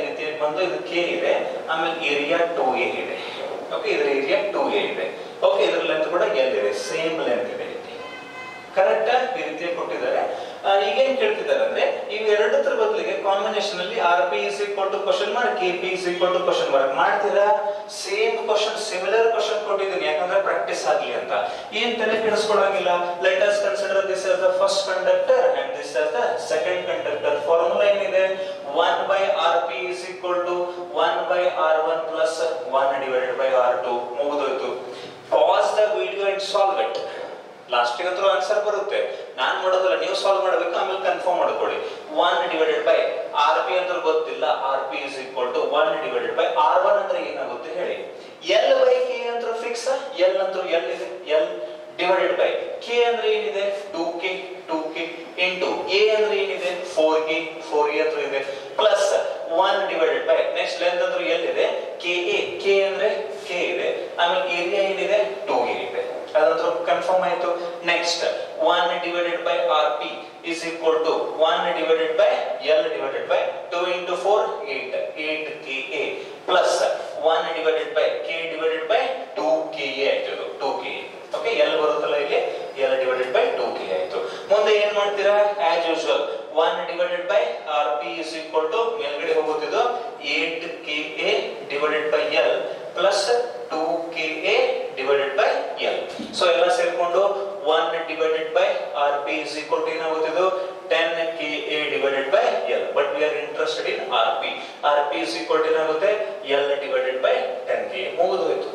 ಬಂದು ಇದು ಕೆ ಇದೆ ಆಮೇಲೆ ಏರಿಯಾ ಟೂ ಎ ಇದೆ ಓಕೆ ಇದ್ರ ಏರಿಯಾ ಟೂ ಎ ಇದೆ ಓಕೆ ಇದ್ರ ಲೆಂತ್ ಕೂಡ ಎಲ್ ಇದೆ ಸೇಮ್ ಲೆಂತ್ ಇದೆ ಇಲ್ಲಿ ಕರೆಕ್ಟ್ ಈ ರೀತಿ ಕೊಟ್ಟಿದ್ದಾರೆ ಆ, ಈಗೇನ್ ಕೇಳ್ತಿದ್ದಾರೆ ಅಂದ್ರೆ ಇವೆರಡರ ಬದಲಿಗೆ ಕಾಂಬಿನೇಷನ್ ಅಲ್ಲಿ R P is equal to question mark K P is equal to question mark ಮಾಡ್ತೀರಾ ಸೇಮ್ ಕ್ವಶನ್ ಸಿಮಿಲರ್ ಕ್ವಶನ್ ಕೊಟ್ಟಿದ್ದೀನಿ ಯಾಕಂದ್ರೆ ಪ್ರಾಕ್ಟೀಸ್ ಆಗ್ಲಿ ಅಂತ ಏನ್ ತಲೆ ಕೆಡಿಸ್ಕೊಳಂಗಿಲ್ಲ let us consider this as the first conductor and this as the second conductor formula ಏನಿದೆ one by R P is equal to one by R one plus one divided by R two ಮುಗಿದೋಯ್ತು pause the video and solve it ಲಾಸ್ಟಿಗೆ ಹತ್ರ answer ಬರುತ್ತೆ ನಾನ್ ಮಾಡೋದಲ್ಲ ನೀವು solve ಮಾಡಬೇಕು ಆಮೇಲೆ confirm ಮಾಡ್ಕೊಳ್ಳಿ one divided by R P ಅಂದ್ರೆ ಗೊತ್ತಿಲ್ಲ R P is equal to one divided by R one ಅಂದ್ರೆ ಏನಾಗುತ್ತೆ ಹೇಳಿ ಎಲ್ ಬೈ ಕೆ ಅಂತ ಫಿಕ್ಸ್ ಎಲ್ ಅಂತೂ ಎಲ್ ಇದೆ ಎಲ್ ಡಿವೈಡೆಡ್ ಬೈ ಕೆ ಅಂದ್ರೆ ಏನಿದೆ two K two K into A ಅಂದ್ರೆ ಏನಿದೆ ಫೋರ್ ಕೆ ಫೋರ್ ಎ ಅಂತ ಇದೆ plus one divided by next length ಅಂದ್ರೆ ಎಲ್ ಇದೆ ಕೆ ಎ ಕೆ ಅಂದ್ರೆ ಕೆ ಇದೆ ಆಮೇಲೆ ಏರಿಯಾ ಏನಿದೆ ಟೂ ಎ ಇದೆ ಅದಂತೂ ಕನ್ಫರ್ಮ್ ಆಯ್ತು next one divided by R P is equal to one divided by L divided by two into four eight eight K A plus one divided by K divided by two K A ಆಯ್ತು two K A okay L ಬರುತ್ತಲ್ಲ ಇಲ್ಲಿ L divided by two K ಆಯ್ತು ಮುಂದೆ ಏನ್ ಮಾಡ್ತೀರಾ as usual one divided by R P is equal to ಮೇಲ್ಗಡೆ ಹೋಗುತ್ತಿದ್ದು eight K A divided by L plus two K A divided by L so ಎಲ್ಲ ಸೇರ್ಕೊಂಡು one divided by R P is equal to ಏನಾಗುತ್ತಿದ್ದು ten K A divided by L but we are interested in R P R P is equal to ಏನಾಗುತ್ತೆ L divided by ten K ಮುಗಿದೋಯ್ತು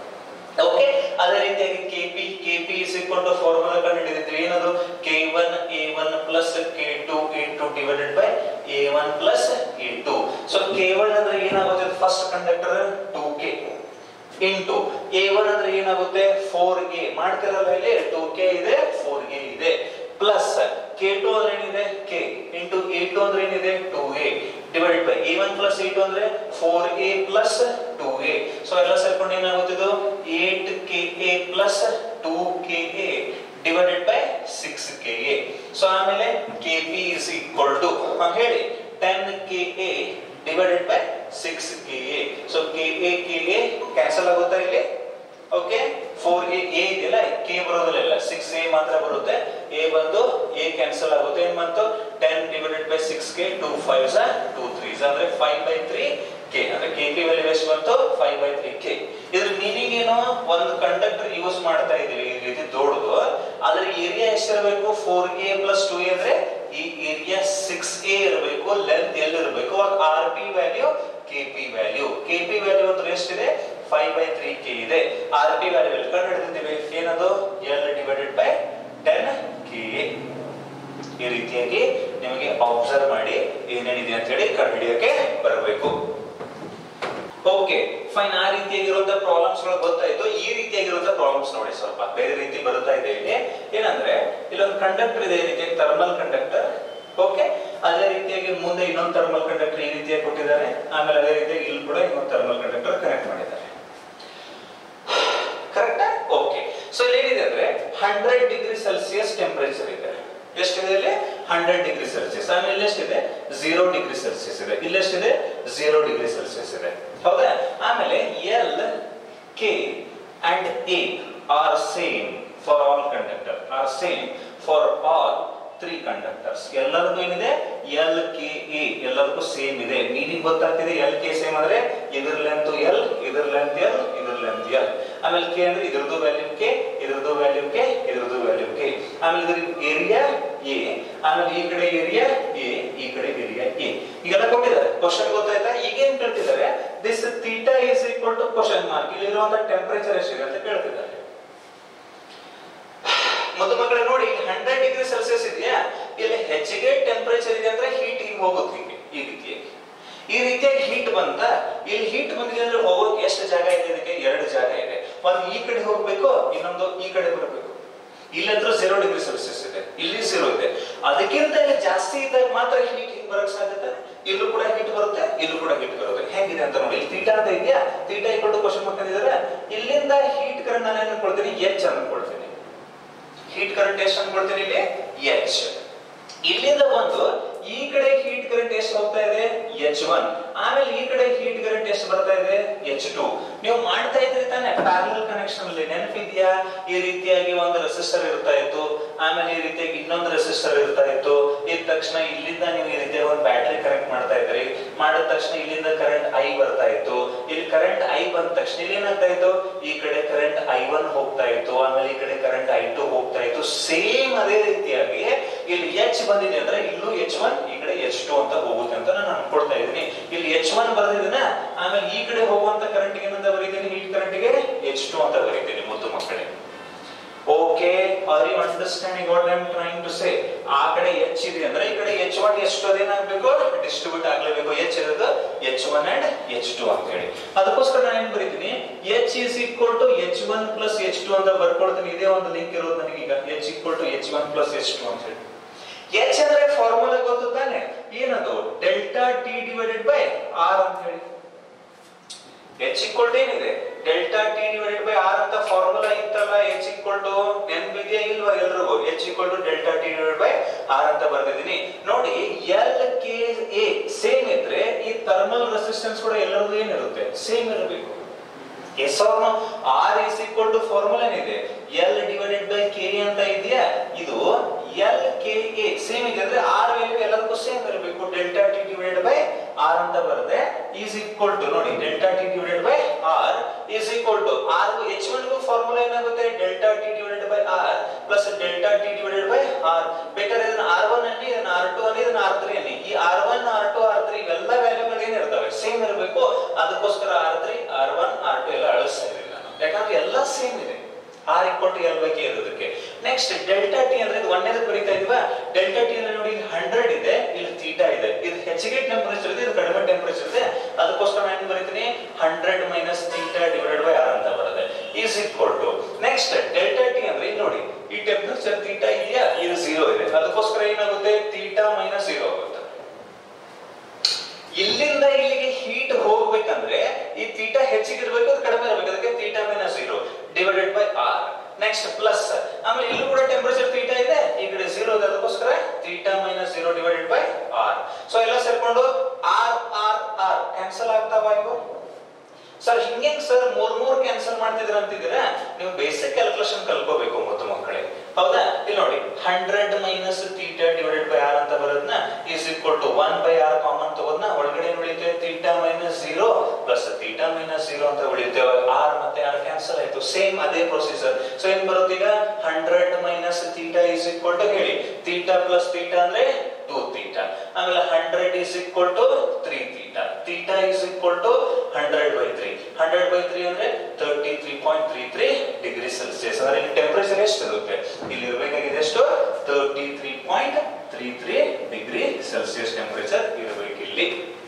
okay ಅದೇ ರೀತಿಯಾಗಿ K P K P is equal to formula ಕಂಡುಹಿಡಿದಿದ್ವಿ ಏನದು K one A one plus K two A two divided by A one plus A two so K one ಅಂದ್ರೆ ಏನಾಗುತ್ತೆ first conductor two K into A one ಅಂದ್ರೆ ಏನಾಗುತ್ತೆ four A ಮಾಡ್ತಿರಲ್ಲ ಇಲ್ಲಿ two K ಇದೆ four A ಇದೆ plus K two ಅಂದ್ರೆ ಏನಿದೆ ಕೆ ಇಂಟು ಎ ಟು ಅಂದ್ರೆ ಏನಿದೆ two A divided by A one plus A two ಅಂದ್ರೆ four A plus two A so ಎಲ್ಲ ಸೇರ್ಕೊಂಡು ಏನಾಗುತ್ತಿದ್ದು eight K A plus two K A divided by six K A so ಆಮೇಲೆ K P is equal to ಹೇಳಿ ten K A divided by six K A so K A K A cancel ಆಗುತ್ತಾ ಇಲ್ಲಿ okay four A A ಇದೆಯಲ್ಲ K ಬರೋದಿಲ್ಲ six A ಮಾತ್ರ ಬರುತ್ತೆ A ಬಂದು A cancel ಆಗುತ್ತೆ ಏನ್ ಬಂತು ten divided by six K two five two three ಅಂದ್ರೆ ಫೈವ್ ಬೈ ತ್ರೀ ಕೆ ಅಂದ್ರೆ ಕೆ ಪಿ ವ್ಯಾಲ್ಯೂ ಎಷ್ಟು ಬಂತು ಫೈವ್ ಬೈ ತ್ರೀ ಕೆ ಇದ್ರ ಮೀನಿಂಗ್ ಏನು ಒಂದು ಕಂಡಕ್ಟರ್ ಯೂಸ್ ಮಾಡ್ತಾ ಇದೀವಿ ಈ ರೀತಿ ದೊಡ್ಡದು ಅದ್ರ ಏರಿಯಾ ಎಷ್ಟಿರಬೇಕು four A plus two A ಅಂದ್ರೆ ಈ ಏರಿಯಾ ಸಿಕ್ಸ್ ಎ ಇರಬೇಕು ಲೆಂತ್ ಎಲ್ ಇರಬೇಕು R P value K P value K P value ಅಂದ್ರೆ ಎಷ್ಟಿದೆ ಫೈವ್ ಬೈ ತ್ರೀ ಕೆ ಇದೆ ಆರ್ ಪಿ ವ್ಯಾಲ್ಯೂ ಎಲ್ಲಿ ಕಂಡು ಹಿಡಿದಿದ್ದೀವಿ ಏನದು L divided by ten K ಈ ರೀತಿಯಾಗಿ ನಿಮಗೆ ಅಬ್ಸರ್ವ್ ಮಾಡಿ ಏನೇನಿದೆ ಅಂತ ಹೇಳಿ ಕಂಡು ಹಿಡಿಯೋಕೆ ಬರಬೇಕು ಓಕೆ ಫೈನ್ ಆ ರೀತಿಯಾಗಿರುವಂತ ಪ್ರಾಬ್ಲಮ್ಸ್ ಗಳು ಗೊತ್ತಾಯ್ತು ಈ ರೀತಿಯಾಗಿರುವಂತ ಪ್ರಾಬ್ಲಮ್ಸ್ ನೋಡಿ ಸ್ವಲ್ಪ ಬೇರೆ ರೀತಿ ಬರುತ್ತಾ ಇದೆ ಇಲ್ಲಿ ಏನಂದ್ರೆ ಇಲ್ಲೊಂದು ಕಂಡಕ್ಟರ್ ಇದೆ ಈ ರೀತಿಯಾಗಿ ಥರ್ಮಲ್ ಕಂಡಕ್ಟರ್ ಓಕೆ ಅದೇ ರೀತಿಯಾಗಿ ಮುಂದೆ ಇನ್ನೊಂದು ಥರ್ಮಲ್ ಕಂಡಕ್ಟರ್ ಈ ರೀತಿಯಾಗಿ ಕೊಟ್ಟಿದ್ದಾರೆ ಆಮೇಲೆ ಅದೇ ರೀತಿಯಾಗಿ ಇಲ್ಲಿ ಕೂಡ ಇನ್ನೊಂದು ಥರ್ಮಲ್ ಕಂಡಕ್ಟರ್ ಕನೆಕ್ಟ್ ಮಾಡಿದ್ದಾರೆ ಕರೆಕ್ಟಾ ಓಕೆ ಸೊ ಇಲ್ಲಿ ಏನಿದೆ ಅಂದ್ರೆ ಹಂಡ್ರೆಡ್ ಡಿಗ್ರಿ ಸೆಲ್ಸಿಯಸ್ ಟೆಂಪರೇಚರ್ ಇದೆ ಎಷ್ಟಿದೆ ಇಲ್ಲಿ ಹಂಡ್ರೆಡ್ ಡಿಗ್ರಿ ಸೆಲ್ಸಿಯಸ್ ಆಮೇಲೆ ಇಲ್ಲಿ ಎಷ್ಟಿದೆ ಝೀರೋ ಡಿಗ್ರಿ ಸೆಲ್ಸಿಯಸ್ ಇದೆ ಇಲ್ಲಿ ಎಷ್ಟಿದೆ ಝೀರೋ ಡಿಗ್ರಿ ಸೆಲ್ಸಿಯಸ್ ಇದೆ ಹೌದಾ ಆಮೇಲೆ L K and A are same for all conductor are same for all three conductors ಎಲ್ಲರಿಗೂ ಏನಿದೆ ಎಲ್ ಕೆ ಎ ಎಲ್ಲರಿಗೂ ಸೇಮ್ ಇದೆ ಮೀನಿಂಗ್ ಗೊತ್ತಾಗ್ತಿದೆ ಎಲ್ ಕೆ ಸೇಮ್ ಅಂದ್ರೆ ಇದ್ರ ಲೆಂತ್ ಎಲ್ ಇದ್ರ ಲೆಂತ್ ಎಲ್ ಇದ್ರ ಲೆಂತ್ ಎಲ್ ಆಮೇಲೆ ಕೆ ಅಂದ್ರೆ ಇದ್ರದ್ದು ವ್ಯಾಲ್ಯೂ ಕೆ ಇದ್ರದ್ದು ವ್ಯಾಲ್ಯೂ ಕೆ ಇದ್ರದ್ದು ವ್ಯಾಲ್ಯೂ ಕೆ ಆಮೇಲೆ ಇದ್ರ ಏರಿಯಾ ಎ ಆಮೇಲೆ ಈ ಕಡೆ ಏರಿಯಾ ಎ ಈ ಕಡೆ ಏರಿಯಾ ಎ ಈಗೆಲ್ಲ ಕೊಟ್ಟಿದ್ದಾರೆ ಕ್ವಶನ್ ಗೊತ್ತಾಯ್ತಾ ಈಗ ಏನ್ ಕೇಳ್ತಿದ್ದಾರೆ this theta is equal to question mark ಇಲ್ಲಿರುವಂತ ಟೆಂಪರೇಚರ್ ಎಷ್ಟಿದೆ ಅಂತ ಕೇಳ್ತಿದ್ದಾರೆ ಮೊದಲ ಮಕ್ಕಳೇ ನೋಡಿ ಹಂಡ್ರೆಡ್ ಡಿಗ್ರಿ ಸೆಲ್ಸಿಯಸ್ ಇದೆಯಾ ಇಲ್ಲಿ ಹೆಚ್ಚಿಗೆ ಟೆಂಪರೇಚರ್ ಇದೆ ಅಂದ್ರೆ ಹೀಟ್ ಹಿಂಗ್ ಹೋಗುತ್ತೆ ಹಿಂಗೆ ಈ ರೀತಿಯಾಗಿ ಈ ರೀತಿಯಾಗಿ ಹೀಟ್ ಬಂತ ಇಲ್ಲಿ ಹೀಟ್ ಬಂದಿದೆ ಅಂದ್ರೆ ಹೋಗೋಕೆ ಎಷ್ಟು ಜಾಗ ಇದೆ ಇದಕ್ಕೆ ಎರಡು ಜಾಗ ಇದೆ ಒಂದು ಈ ಕಡೆ ಹೋಗ್ಬೇಕು ಇನ್ನೊಂದು ಈ ಕಡೆ ಬರಬೇಕು ಇಲ್ಲಂದ್ರೂ ಝೀರೋ ಡಿಗ್ರಿ ಸೆಲ್ಸಿಯಸ್ ಇದೆ ಇಲ್ಲಿ ಝೀರೋ ಇದೆ ಅದಕ್ಕಿಂತ ಇಲ್ಲಿ ಜಾಸ್ತಿ ಇದ್ದಾಗ ಮಾತ್ರ ಹೀಟ್ ಹಿಂಗ್ ಬರಕ್ ಸಾಧ್ಯತೆ ಇಲ್ಲೂ ಕೂಡ ಹೀಟ್ ಬರುತ್ತೆ ಇಲ್ಲೂ ಕೂಡ ಹೀಟ್ ಬರುತ್ತೆ ಹೇಗಿದೆ ಅಂತ ನೋಡಿ ಇಲ್ಲಿ ತೀಟಾ ಅಂತ ಇದೆಯಾ ತೀಟಾ ಇಕ್ಕೊಂಡು ಕ್ವಶನ್ ಮಾಡ್ಕೊಂಡಿದ್ದಾರೆ ಇಲ್ಲಿಂದ ಹೀಟ್ ಕರೆಂಟ್ ನಾನು ಏನು ಕೊಡ್ತೀನಿ ಎಚ್ ಅನ್ಕೊಳ್ತೀನಿ ಹೀಟ್ ಕರೆಂಟ್ ಎಷ್ಟು ಅನ್ಕೊಳ್ತೀನಿ ಇಲ್ಲಿ ಎಚ್ ಇಲ್ಲಿಂದ ಬಂದು ಈ ಕಡೆ ಹೀಟ್ ಕರೆಂಟ್ ಎಷ್ಟು ಹೋಗ್ತಾ ಇದೆ ಎಚ್ ಒನ್ ಆಮೇಲೆ ಆಮೇಲೆ ಈ ಕಡೆ ಹೀಟ್ ಕರೆಂಟ್ ಎಷ್ಟು ಬರ್ತಾ ಇದೆ ಎಚ್ ಟು ನೀವು ಮಾಡ್ತಾ ಇದ್ರಿ ತಾನೆ ಪ್ಯಾರಲಲ್ ಕನೆಕ್ಷನ್ ಅಲ್ಲಿ ನೆನಪಿದ್ಯಾ ಈ ರೀತಿಯಾಗಿ ಒಂದು ರೆಸಿಸ್ಟರ್ ಇರ್ತಾ ಇತ್ತು ಆಮೇಲೆ ಈ ರೀತಿಯಾಗಿ ಇನ್ನೊಂದು ರೆಸಿಸ್ಟರ್ ಇರ್ತಾ ಇತ್ತು ಇದ್ದ ತಕ್ಷಣ ಇಲ್ಲಿಂದ ನೀವು ಈ ರೀತಿಯಾಗಿ ಒಂದು ಬ್ಯಾಟ್ರಿ ಕನೆಕ್ಟ್ ಮಾಡ್ತಾ ಇದ್ರಿ ಮಾಡಿದ ತಕ್ಷಣ ಇಲ್ಲಿಂದ ಕರೆಂಟ್ ಐ ಬರ್ತಾ ಇತ್ತು ಇಲ್ಲಿ ಕರೆಂಟ್ ಐ ಬಂದ ತಕ್ಷಣ ಇಲ್ಲಿ ಏನಾಗ್ತಾ ಇತ್ತು ಈ ಕಡೆ ಕರೆಂಟ್ ಐ ಒನ್ ಹೋಗ್ತಾ ಇತ್ತು ಆಮೇಲೆ ಈ ಕಡೆ ಕರೆಂಟ್ ಐ ಟು ಹೋಗ್ತಾ ಇತ್ತು ಸೇಮ್ ಅದೇ ರೀತಿಯಾಗಿ ಇಲ್ಲಿ ಎಚ್ ಬಂದಿದೆ ಅಂದ್ರೆ ಇಲ್ಲೂ ಎಚ್ ಒನ್ ಈ ಕಡೆ ಎಚ್ ಟು ಅಂತ ಹೋಗುತ್ತೆ ಅಂತ ನಾನು ಅನ್ಕೊಳ್ತಾ ಇದ್ದೀನಿ ಇಲ್ಲಿ ಎಚ್ ಒನ್ ಬರ್ದಿದ್ದೀನ ಆಮೇಲೆ ಈ ಕಡೆ ಹೋಗುವಂತ ಕರೆಂಟ್ ಏನಂತ ಬರೀತೀನಿ ಹೀಟ್ ಕರೆಂಟ್ಗೆ ಎಚ್ ಟು ಅಂತ ಬರೀತೀನಿ ಮುದ್ದು ಮಕ್ಕಳೇ okay are you understanding what I am trying to say ಆ ಕಡೆ ಎಚ್ ಇದೆ ಅಂದ್ರೆ ಈ ಕಡೆ ಎಚ್ ಒನ್ ಎಷ್ಟು ಅದೇನಾಗಬೇಕು ಡಿಸ್ಟ್ರಿಬ್ಯೂಟ್ ಆಗ್ಲೇಬೇಕು ಎಚ್ ಇರೋದು H one and H two ಅಂತ ಹೇಳಿ ಅದಕ್ಕೋಸ್ಕರ ನಾನು ಏನ್ ಬರೀತೀನಿ H is equal to H one plus H two ಅಂತ ಬರ್ಕೊಳ್ತೀನಿ ಇದೇ ಒಂದು ಲಿಂಕ್ ಇರೋದು ನನಗೆ ಈಗ H equal to H one plus H two ಅಂತ ಹೇಳಿ ಎಚ್ ಅಂದ್ರೆ ಫಾರ್ಮುಲಾ ಗೊತ್ತು ತಾನೆ ಏನದು delta T divided by R ಅಂತ ಹೇಳಿ ಎಚ್ ಈಕ್ವಲ್ ಟು ಏನಿದೆ delta T divided by R ಅಂತ ಫಾರ್ಮುಲಾ ಇತ್ತಲ್ಲ ಎಚ್ ಈಕ್ವಲ್ ಟು ನೆನಪಿದೆಯಾ ಇಲ್ವಾ ಎಲ್ರಿಗೂ H equal to delta T divided by R ಅಂತ ಬರ್ದಿದ್ದೀನಿ ನೋಡಿ ಎಲ್ ಕೆ ಎ ಸೇಮ್ ಇದ್ರೆ ಈ ಥರ್ಮಲ್ ರೆಸಿಸ್ಟೆನ್ಸ್ ಕೂಡ ಎಲ್ಲರದು ಏನಿರುತ್ತೆ ಸೇಮ್ ಇರಬೇಕು ಎಸ್ ಅವ್ರನ್ನು R is equal to formula ಏನಿದೆ ಎಲ್ ಡಿವೈಡೆಡ್ ಬೈ ಕೆ ಅಂತ ಇದೆಯಾ ಇದು ಎಲ್ ಕೆ ಎ ಸೇಮ್ ಇದೆ ಅಂದ್ರೆ ಆರ್ ವ್ಯಾಲ್ಯೂ ಎಲ್ಲದಕ್ಕೂ ಸೇಮ್ ಇರಬೇಕು delta T divided by R ಅಂತ ಬರುತ್ತೆ ಈಸ್ ಈಕ್ವಲ್ ಟು ನೋಡಿ delta T divided by R is equal to R H one ಗೂ ಫಾರ್ಮುಲಾ ಏನಾಗುತ್ತೆ delta T divided by R plus delta T divided by R ಬೇಕಾದ್ರೆ ಇದನ್ನ R one ಅಲ್ಲಿ ಇದನ್ನ R to ಅಲ್ಲಿ ಇದನ್ನ ಆರ್ ತ್ರೀ ಅಲ್ಲಿ ಈ R one R two R three ಇವೆಲ್ಲ ವ್ಯಾಲ್ಯೂಗಳು ಏನಿರ್ತವೆ ಸೇಮ್ ಇರಬೇಕು ಅದಕ್ಕೋಸ್ಕರ R three R one R two ಎಲ್ಲ ಅಳಿಸ್ತಾ ಇದ್ದೀನಿ ನಾನು ಯಾಕಂದ್ರೆ ಎಲ್ಲ ಸೇಮ್ ಇದೆ R equal to L by K ಇರೋದಕ್ಕೆ ನೆಕ್ಸ್ಟ್ ಡೆಲ್ಟಾ ಟಿ ಅಂದ್ರೆ ಇದು ಒಂದೇದಕ್ಕೆ ಬರೀತಾ ಇದೀವಾ ಡೆಲ್ಟಾ ಟಿ ಅಂದ್ರೆ ನೋಡಿ ಇಲ್ಲಿ ಹಂಡ್ರೆಡ್ ಇದೆ ಇಲ್ಲಿ ಥೀಟಾ ಇದೆ ಇದು ಹೆಚ್ಚಿಗೆ ಟೆಂಪರೇಚರ್ ಇದೆ ಇದು ಕಡಿಮೆ ಟೆಂಪರೇಚರ್ ಇದೆ ಅದಕ್ಕೋಸ್ಕರ ನಾನು ಏನ್ ಬರೀತೀನಿ hundred minus theta divided by R ಅಂತ ಬರುತ್ತೆ is equal to next delta T ಅಂದ್ರೆ ಇಲ್ಲಿ ನೋಡಿ ಈ ಟೆಂಪರೇಚರ್ ಥೀಟಾ ಇದೆಯಾ ಇದು ಝೀರೋ ಇದೆ ಅದಕ್ಕೋಸ್ಕರ ಏನಾಗುತ್ತೆ ಥೀಟಾ ಮೈನಸ್ ಝೀರೋ ಆಗುತ್ತೆ ಇಲ್ಲಿಂದ ಇಲ್ಲಿಗೆ ಹೀಟ್ ಹೋಗ್ಬೇಕಂದ್ರೆ ಈ ಥೀಟಾ ಹೆಚ್ಚಿಗಿರ್ಬೇಕು ಅದು ಕಡಿಮೆ ಇರಬೇಕು ಅದಕ್ಕೆ theta minus zero divided by R next plus ಆಮೇಲೆ ಇಲ್ಲೂ ಕೂಡ ಟೆಂಪರೇಚರ್ ಥೀಟಾ ಇದೆ ಈ ಕಡೆ ಝೀರೋ ಇದೆ ಅದಕ್ಕೋಸ್ಕರ theta minus zero divided by R so ಎಲ್ಲ ಸೇರ್ಕೊಂಡು ಆರ್ ಆರ್ ಆರ್ ಕ್ಯಾನ್ಸಲ್ ಆಗ್ತಾವ ಇವು ಸರ್ ಹಿಂಗೆ ಸರ್ ಮೂರ್ ಮೂರ್ ಕ್ಯಾನ್ಸಲ್ ಮಾಡ್ತಿದ್ರ ಅಂತಿದ್ರೆ ನೀವು ಬೇಸಿಕ್ ಕ್ಯಾಲ್ಕುಲೇಷನ್ ಕಲ್ಕೋಬೇಕು ಮುದ್ದು ಮಕ್ಕಳೇ ಹೌದಾ ಇಲ್ಲಿ ನೋಡಿ hundred minus theta divided by R ಅಂತ ಬರೋದನ್ನ is equal to one by R common ತಗೋದ್ನ ಒಳಗಡೆ ಏನ್ ಉಳಿಯುತ್ತೆ theta minus zero plus theta minus zero ಅಂತ ಉಳಿಯುತ್ತೆ ಆರ್ ಮತ್ತೆ ಆರ್ ಕ್ಯಾನ್ಸಲ್ ಆಯ್ತು ಸೇಮ್ ಅದೇ ಪ್ರೊಸೀಜರ್ ಸೊ ಏನ್ ಬರುತ್ತೆ ಈಗ hundred minus theta is equal to ಹೇಳಿ ಥೀಟಾ ಪ್ಲಸ್ ಥೀಟಾ ಅಂದ್ರೆ ಟೂ ಥೀಟಾ ಆಮೇಲೆ hundred is equal to three theta theta is equal to hundred by three hundred by three ಅಂದ್ರೆ thirty three point three three degree Celsius ಅಂದ್ರೆ ಇಲ್ಲಿ temperature ಎಷ್ಟು ಇರುತ್ತೆ ಇಲ್ಲಿ ಇರಬೇಕಾಗಿದೆ ಎಷ್ಟು thirty three point three three degree Celsius temperature ಇರಬೇಕು ಇಲ್ಲಿ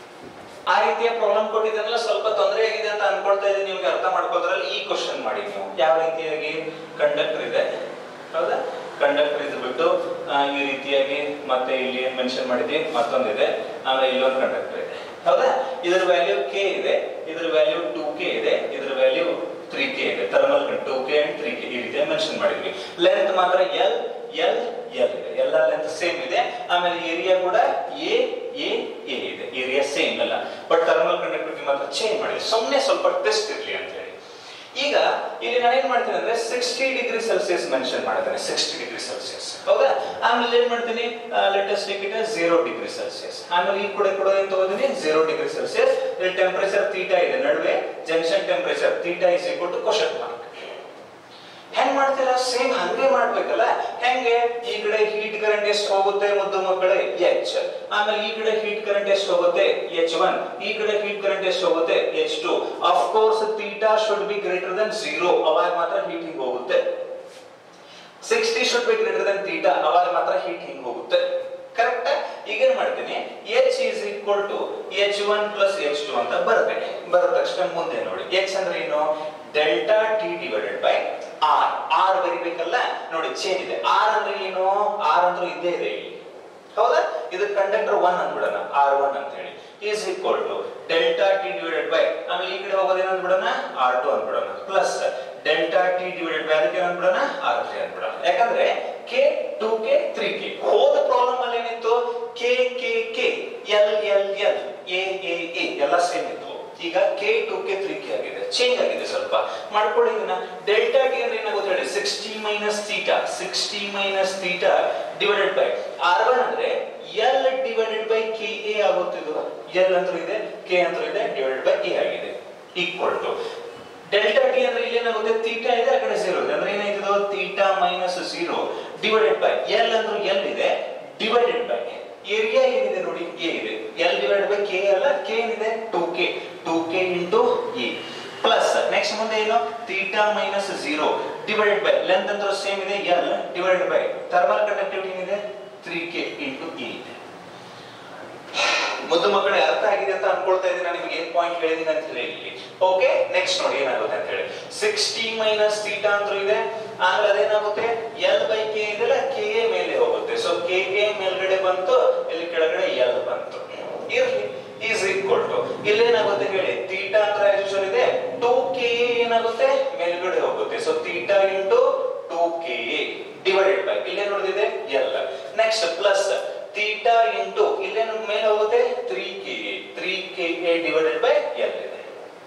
ಆ ರೀತಿಯ ಪ್ರಾಬ್ಲಮ್ ಕೊಟ್ಟಿದ್ದೆಲ್ಲ ಸ್ವಲ್ಪ ತೊಂದರೆ ಆಗಿದೆ ಅಂತ ಅನ್ಕೊಳ್ತಾ ಇದ್ದೀನಿ ನಿಮ್ಗೆ ಅರ್ಥ ಮಾಡ್ಕೋದ್ರಲ್ಲಿ ಈ ಕ್ವಶನ್ ಮಾಡಿ ನೀವು ಯಾವ ರೀತಿಯಾಗಿ ಕಂಡಕ್ಟರ್ ಇದೆ ಹೌದಾ ಕಂಡಕ್ಟರ್ ಇದು ಬಿಟ್ಟು ಆ, ಈ ರೀತಿಯಾಗಿ ಮತ್ತೆ ಇಲ್ಲಿ ಏನ್ ಮೆನ್ಷನ್ ಮಾಡಿದ್ವಿ ಮತ್ತೊಂದಿದೆ ಆಮೇಲೆ ಇಲ್ಲೊಂದು ಕಂಡಕ್ಟರ್ ಇದೆ ಹೌದಾ ಇದ್ರ ವ್ಯಾಲ್ಯೂ ಕೆ ಇದೆ ಇದ್ರ ವ್ಯಾಲ್ಯೂ ಟೂ ಕೆ ಇದೆ ಇದ್ರ ವ್ಯಾಲ್ಯೂ ತ್ರೀ ಕೆ ಇದೆ thermal two K and three K ಈ ರೀತಿ ಮೆನ್ಷನ್ ಮಾಡಿದ್ವಿ ಲೆಂತ್ ಮಾತ್ರ ಎಲ್ ಎಲ್ ಎಲ್ ಇದೆ ಎಲ್ಲ ಲೆಂತ್ ಸೇಮ್ ಇದೆ ಆಮೇಲೆ ಏರಿಯಾ ಕೂಡ ಎ ಎ ಎ ಇದೆ ಏರಿಯಾ ಸೇಮ್ ಅಲ್ಲ ಬಟ್ ಥರ್ಮಲ್ ಕಂಡಕ್ಟಿವಿಟಿ ಮಾತ್ರ ಚೇಂಜ್ ಮಾಡಿದೆ ಸುಮ್ಮನೆ ಸ್ವಲ್ಪ ಟೆಸ್ಟ್ ಇರಲಿ ಅಂತ ಹೇಳಿ ಈಗ ಇಲ್ಲಿ ನಾನು ಏನ್ ಮಾಡ್ತೀನಿ ಅಂದ್ರೆ ಸಿಕ್ಸ್ಟಿ ಡಿಗ್ರಿ ಸೆಲ್ಸಿಯಸ್ ಮೆನ್ಷನ್ ಮಾಡಿದ್ದೇನೆ ಸಿಕ್ಸ್ಟಿ ಡಿಗ್ರಿ ಸೆಲ್ಸಿಯಸ್ ಹೌದಾ ಆಮೇಲೆ ಏನ್ ಮಾಡ್ತೀನಿ latest take it zero degree Celsius ಆಮೇಲೆ ಈ ಕಡೆ ಕೂಡ ಏನ್ ತಗೋತೀನಿ ಝೀರೋ ಡಿಗ್ರಿ ಸೆಲ್ಸಿಯಸ್ ಇಲ್ಲಿ ಟೆಂಪರೇಚರ್ ತೀಟಾ ಇದೆ ನಡುವೆ junction temperature theta is equal to question mark ಹೆಂಗ್ ಮಾಡ್ತೀರಾ ಸೇಮ್ ಹಂಗೆ ಮಾಡ್ಬೇಕಲ್ಲ ಹೆಂಗೆ ಈ ಕಡೆ ಹೀಟ್ ಕರೆಂಟ್ ಎಷ್ಟು ಹೋಗುತ್ತೆ ಮುದ್ದು ಮಕ್ಕಳೇ ಎಚ್ ಆಮೇಲೆ ಈ ಕಡೆ ಹೀಟ್ ಕರೆಂಟ್ ಎಷ್ಟು ಹೋಗುತ್ತೆ ಎಚ್ ಒನ್ ಈ ಕಡೆ ಹೀಟ್ ಕರೆಂಟ್ ಎಷ್ಟು ಹೋಗುತ್ತೆ H two of course theta should be greater than zero ಅವಾಗ ಮಾತ್ರ ಹೀಟ್ ಹಿಂಗ್ ಹೋಗುತ್ತೆ sixty should be greater than theta ಅವಾಗ ಮಾತ್ರ ಹೀಟ್ ಹಿಂಗ್ ಹೋಗುತ್ತೆ ಕರೆಕ್ಟ್ ಈಗ ಏನ್ ಮಾಡ್ತೀನಿ H is equal to H one plus H two ಅಂತ ಬರುತ್ತೆ ಬರದ ತಕ್ಷಣ ಮುಂದೆ ನೋಡಿ ಎಚ್ ಅಂದ್ರೆ ಏನು delta T divided by R R ಬರಿಬೇಕಲ್ಲ ನೋಡಿ ಚೇಂಜ್ ಇದೆ ಆರ್ ಅಂದ್ರೆ ಏನು ಆರ್ ಅಂದ್ರೆ ಇದ್ದೇ ಇದೆ ಇಲ್ಲಿ ಹೌದಾ ಇದು ಕಂಡಕ್ಟರ್ ಒನ್ ಅಂದ್ಬಿಡೋಣ ಆರ್ ಒನ್ ಅಂತ ಹೇಳಿ is equal to delta T divided by ಆಮೇಲೆ ಈ ಕಡೆ ಹೋಗೋದು ಏನು ಅಂದ್ಬಿಡೋಣ ಆರ್ ಟು ಅಂದ್ಬಿಡೋಣ plus delta T divided by ಅದಕ್ಕೆ ಅಂದ್ಬಿಡೋಣ ಆರ್ ತ್ರೀ ಅಂದ್ಬಿಡೋಣ ಯಾಕಂದ್ರೆ K two K three K ಹೋದ ಪ್ರಾಬ್ಲಮ್ ಅಲ್ಲಿ ಏನಿತ್ತು K K K L L L A A A ಎಲ್ಲ ಸೇಮ್ ಇದ್ವು ಈಗ K two K three K ಆಗಿದೆ ಚೇಂಜ್ ಆಗಿದೆ ಸ್ವಲ್ಪ ಮಾಡ್ಕೊಳ್ಳಿ ಇದನ್ನ ಡೆಲ್ಟಾ ಟಿ ಅಂದ್ರೆ ಏನಾಗುತ್ತೆ ಹೇಳಿ sixty minus theta sixty minus theta divided by R one ಅಂದ್ರೆ L divided by K A ಆಗುತ್ತೆ ಇದು ಎಲ್ ಅಂತ ಇದೆ ಕೆ ಅಂತ ಇದೆ ಡಿವೈಡೆಡ್ ಬೈ ಎ ಆಗಿದೆ ಈಕ್ವಲ್ ಟು ಡೆಲ್ಟಾ ಟಿ ಅಂದ್ರೆ ಇಲ್ಲಿ ಏನಾಗುತ್ತೆ ಥೀಟಾ ಇದೆ ಆ ಕಡೆ ಝೀರೋ ಇದೆ ಅಂದ್ರೆ ಏನಾಯ್ತದು theta minus zero divided by L ಅಂದ್ರೆ ಎಲ್ ಇದೆ ಡಿವೈಡೆಡ್ ಬೈ ಏರಿಯಾ ಏನಿದೆ ನೋಡಿ ಎ ಇದೆ ಎಲ್ ಡಿವೈಡ್ ಬೈ ಕೆ ಅಲ್ಲ ಕೆ ಏನಿದೆ two K two K into A plus next ಮುಂದೆ ಏನು theta minus zero divided by length ಅಂದ್ರೆ ಸೇಮ್ ಇದೆ L divided by thermal conductivity ಏನಿದೆ ತ್ರೀ ಕೆ ಇಂಟು ಇ ಇದೆ ಮುದ್ದು ಮಕ್ಕಳೇ ಅರ್ಥ ಆಗಿದೆ ಅಂತ ಅನ್ಕೊಳ್ತಾ ಇದ್ದೀನಿ ನಾನು ನಿಮ್ಗೆ ಏನ್ ಪಾಯಿಂಟ್ ಹೇಳಿದೀನಿ ಅಂತ ಹೇಳಿ ಇಲ್ಲಿ ಓಕೆ ನೆಕ್ಸ್ಟ್ ನೋಡಿ ಏನಾಗುತ್ತೆ ಅಂತ ಹೇಳಿ ಸಿಕ್ಸ್ಟಿ ಮೈನಸ್ ಥೀಟಾ ಅಂತ ಇದೆ ಆಮೇಲೆ ಅದೇನಾಗುತ್ತೆ ಎಲ್ ಬೈ ಕೆ ಇದೆಲ್ಲ ಕೆ ಎ ಮೇಲೆ ಹೋಗುತ್ತೆ ಸೊ ಕೆ ಎ ಮೇಲ್ಗಡೆ ಬಂತು ಇಲ್ಲಿ ಕೆಳಗಡೆ ಎಲ್ ಬಂತು ಇರ್ಲಿ ಈಸ್ ಈಕ್ವಲ್ ಟು ಇಲ್ಲೇನಾಗುತ್ತೆ ಹೇಳಿ ಥೀಟಾ ಅಂದ್ರೆ ಯೂಶುವಲ್ ಇದೆ ಟೂ ಕೆ ಎ ಏನಾಗುತ್ತೆ ಮೇಲ್ಗಡೆ ಹೋಗುತ್ತೆ so theta into two K A divided by ಇಲ್ಲೇನು ಉಳಿದಿದೆ L next plus theta into ಇಲ್ಲೇನು ಮೇಲೆ ಹೋಗುತ್ತೆ three K A three K A divided by L ಇದೆ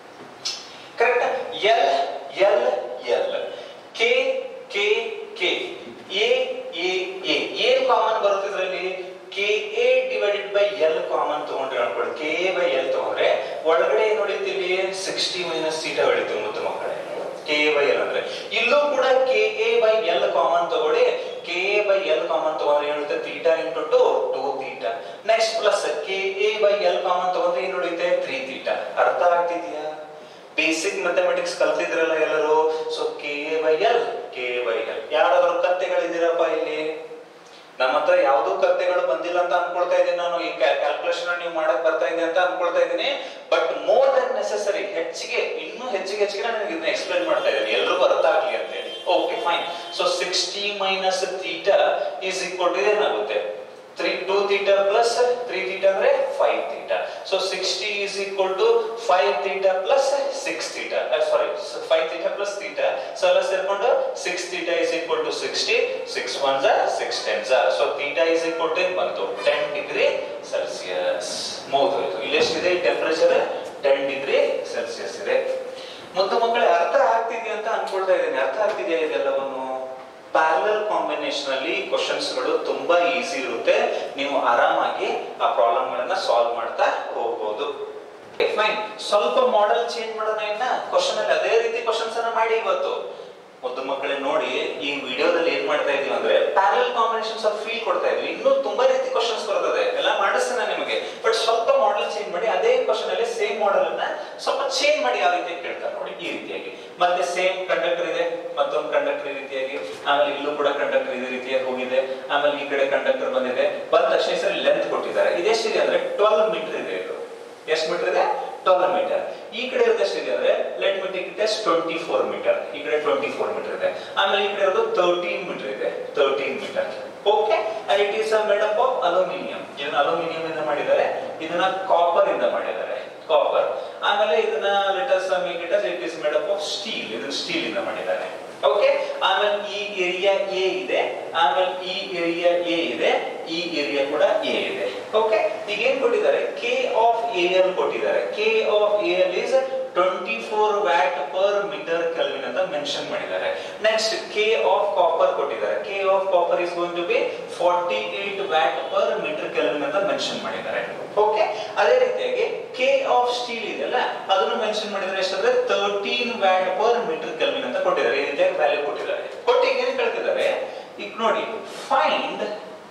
correct L L L K K K A A A ಏನ್ common ಬರುತ್ತೆ ಇದರಲ್ಲಿ K A divided by L common ತಗೊಂಡ್ರೆ ಅನ್ಕೊಳ್ಳಿ K A by L ತಗೊಂಡ್ರೆ ಒಳಗಡೆ ಏನ್ ಹೊಡಿತೀವಿ ಸಿಕ್ಸ್ಟಿ ಮೈನಸ್ ಸೀಟಾ ಹೊಡಿತೀವಿ ಮುದ್ದು ಮಕ್ಕಳೇ ಕೆ ಎ ಬೈ ಎಲ್ ಅಂದ್ರೆ ಇಲ್ಲೂ ಕೂಡ K A by L common ತಗೊಳ್ಳಿ K A by L common ತಗೊಂಡ್ರೆ ಏನುತ್ತೆ theta into two two theta next plus K A by L common ತಗೊಂಡ್ರೆ ಏನು ಉಳಿಯುತ್ತೆ ತ್ರೀ ಥೀಟಾ ಅರ್ಥ ಆಗ್ತಿದ್ಯಾ ಬೇಸಿಕ್ ಮ್ಯಾಥಮೆಟಿಕ್ಸ್ ಕಲ್ತಿದ್ರಲ್ಲ ಎಲ್ಲರೂ so K A by L K A by L ಯಾರಾದ್ರೂ ಕತ್ತೆಗಳಿದ್ದೀರಪ್ಪ ಇಲ್ಲಿ ನಮ್ಮ ಹತ್ರ ಯಾವ್ದು ಕತ್ತೆಗಳು ಬಂದಿಲ್ಲ ಅಂತ ಅನ್ಕೊಳ್ತಾ ಇದ್ದೀನಿ ನಾನು ಈ ಕ್ಯಾಲ್ಕುಲೇಷನ್ ನೀವು ಮಾಡಕ್ ಬರ್ತಾ ಇದೆ ಅಂತ ಅನ್ಕೊಳ್ತಾ ಇದ್ದೀನಿ ಬಟ್ ಮೋರ್ ದನ್ ನೆಸೆಸರಿ ಹೆಚ್ಚಿಗೆ ಇನ್ನೂ ಹೆಚ್ಚಿಗೆ ಹೆಚ್ಚಿಗೆ ನಾನು ಇದನ್ನ ಎಕ್ಸ್ಪ್ಲೈನ್ ಮಾಡ್ತಾ ಇದ್ದೀನಿ ಎಲ್ರಿಗೂ ಅರ್ಥ ಆಗ್ಲಿ ಅಂತ ಹೇಳಿ okay fine so sixty minus theta is equal to ಏನಾಗುತ್ತೆ three two theta plus three theta ಅಂದ್ರೆ five theta so sixty is equal to five theta plus six theta sorry five theta plus theta so ಎಲ್ಲ ಸೇರ್ಕೊಂಡು six theta is equal to sixty six one ಜಾ six ten ಜಾ so theta is equal to ಬಂತು ten degree Celsius ಮುಗಿದೋಯ್ತು ಇಲ್ಲಿ ಎಷ್ಟಿದೆ temperature ten degree Celsius ಇದೆ ಮುದ್ದು ಮಕ್ಕಳೇ ಅರ್ಥ ಆಗ್ತಿದ್ಯಾ ಅಂತ ಅನ್ಕೊಳ್ತಾ ಇದ್ದೀನಿ ಅರ್ಥ ಆಗ್ತಿದೆಯಾ ಇದೆಲ್ಲವನ್ನು ಪ್ಯಾರಲಲ್ ಕಾಂಬಿನೇಷನ್ ಅಲ್ಲಿ ಕ್ವಶನ್ಸ್ ಗಳು ತುಂಬಾ ಈಸಿ ಇರುತ್ತೆ ನೀವು ಆರಾಮಾಗಿ ಆ ಪ್ರಾಬ್ಲಮ್ ಗಳನ್ನ ಸಾಲ್ವ್ ಮಾಡ್ತಾ ಹೋಗ್ಬೋದು ಫೈನ್ ಸ್ವಲ್ಪ ಮಾಡೆಲ್ ಚೇಂಜ್ ಮಾಡೋಣ ಇನ್ನ ಕ್ವಶನ್ ಅಲ್ಲಿ ಅದೇ ರೀತಿ ಕ್ವಶನ್ಸ್ ಅನ್ನ ಮಾಡಿ ಇವತ್ತು ಮುದ್ದು ಮಕ್ಕಳೇ ನೋಡಿ ಈ ವಿಡಿಯೋದಲ್ಲಿ ಏನ್ ಮಾಡ್ತಾ ಇದೀವಿ ಅಂದ್ರೆ ಪ್ಯಾರಲ್ ಕಾಂಬಿನೇಷನ್ಸ್ ಆಫ್ ಫೀಲ್ ಕೊಡ್ತಾ ಇದ್ವಿ ಇನ್ನೂ ತುಂಬಾ ರೀತಿ ಕ್ವಶನ್ಸ್ ಬರ್ತದೆ ಎಲ್ಲ ಮಾಡಿಸ್ತಾನೆ ನಿಮಗೆ ಬಟ್ ಸ್ವಲ್ಪ ಮಾಡೆಲ್ ಚೇಂಜ್ ಮಾಡಿ ಅದೇ ಕ್ವಶನ್ ಅಲ್ಲಿ ಸೇಮ್ ಮಾಡೆಲ್ ಅನ್ನ ಸ್ವಲ್ಪ ಚೇಂಜ್ ಮಾಡಿ ಯಾವ ರೀತಿ ಕೇಳ್ತಾರೆ ನೋಡಿ ಈ ರೀತಿಯಾಗಿ ಮತ್ತೆ ಸೇಮ್ ಕಂಡಕ್ಟರ್ ಇದೆ ಮತ್ತೊಂದು ಕಂಡಕ್ಟರ್ ಈ ರೀತಿಯಾಗಿ ಆಮೇಲೆ ಇಲ್ಲೂ ಕೂಡ ಕಂಡಕ್ಟರ್ ಇದೇ ರೀತಿಯಾಗಿ ಹೋಗಿದೆ ಆಮೇಲೆ ಈ ಕಡೆ ಕಂಡಕ್ಟರ್ ಬಂದಿದೆ ಬಂದ ತಕ್ಷಣ ಸರಿ ಲೆಂತ್ ಕೊಟ್ಟಿದ್ದಾರೆ ಇದೆಷ್ಟಿದೆ ಅಂದ್ರೆ ಟ್ವೆಲ್ವ್ ಮೀಟರ್ ಇದೆ ಇದು ಎಷ್ಟು ಮೀಟರ್ ಇದೆ ಟ್ವೆಲ್ವ್ ಮೀಟರ್ ಈ ಕಡೆ ಇರೋದು ಎಷ್ಟಿದೆ ಅಂದ್ರೆ let me take it twenty four metre ಈ ಕಡೆ ಟ್ವೆಂಟಿ ಫೋರ್ ಮೀಟರ್ ಇದೆ ಆಮೇಲೆ ಈ ಕಡೆ ಇರೋದು ತರ್ಟೀನ್ ಮೀಟರ್ ಇದೆ thirteen metre okay it is made up of aluminium ಇದನ್ನ ಅಲ್ಯೂಮಿನಿಯಂ ಇಂದ ಮಾಡಿದ್ದಾರೆ ಇದನ್ನ ಕಾಪರ್ ಇಂದ ಮಾಡಿದ್ದಾರೆ ಕಾಪರ್ ಆಮೇಲೆ ಇದನ್ನ let's make it it is made up of steel ಇದನ್ನ ಸ್ಟೀಲ್ ಇಂದ ಮಾಡಿದ್ದಾರೆ ಓಕೆ ಆಮೇಲೆ ಈ ಏರಿಯಾ ಎ ಇದೆ ಆಮೇಲೆ ಈ ಏರಿಯಾ ಎ ಇದೆ ಈ ಏರಿಯಾ ಕೂಡ ಎ ಇದೆ ಓಕೆ ಈಗ ಏನ್ ಕೊಟ್ಟಿದ್ದಾರೆ ಕೆ ಆಫ್ ಎ ಎಲ್ ಕೊಟ್ಟಿದ್ದಾರೆ K of A L is twenty four watt per metre kelvin ಅಂತ ಮೆನ್ಷನ್ ಮಾಡಿದ್ದಾರೆ ನೆಕ್ಸ್ಟ್ ಕೆ ಆಫ್ ಕಾಪರ್ ಕೊಟ್ಟಿದ್ದಾರೆ K of copper is going to be forty eight watt per metre kelvin ಅಂತ mention ಮಾಡಿದ್ದಾರೆ okay ಅದೇ ರೀತಿಯಾಗಿ K of steel ಇದೆಯಲ್ಲ ಅದನ್ನು mention ಮಾಡಿದ್ರೆ ಎಷ್ಟಂದ್ರೆ thirteen watt per metre kelvin ಅಂತ ಕೊಟ್ಟಿದ್ದಾರೆ ಈ ರೀತಿಯಾಗಿ ವ್ಯಾಲ್ಯೂ ಕೊಟ್ಟಿದ್ದಾರೆ ಕೊಟ್ಟು ಈಗ ಏನ್ ಕೇಳ್ತಿದ್ದಾರೆ ಈಗ ನೋಡಿ find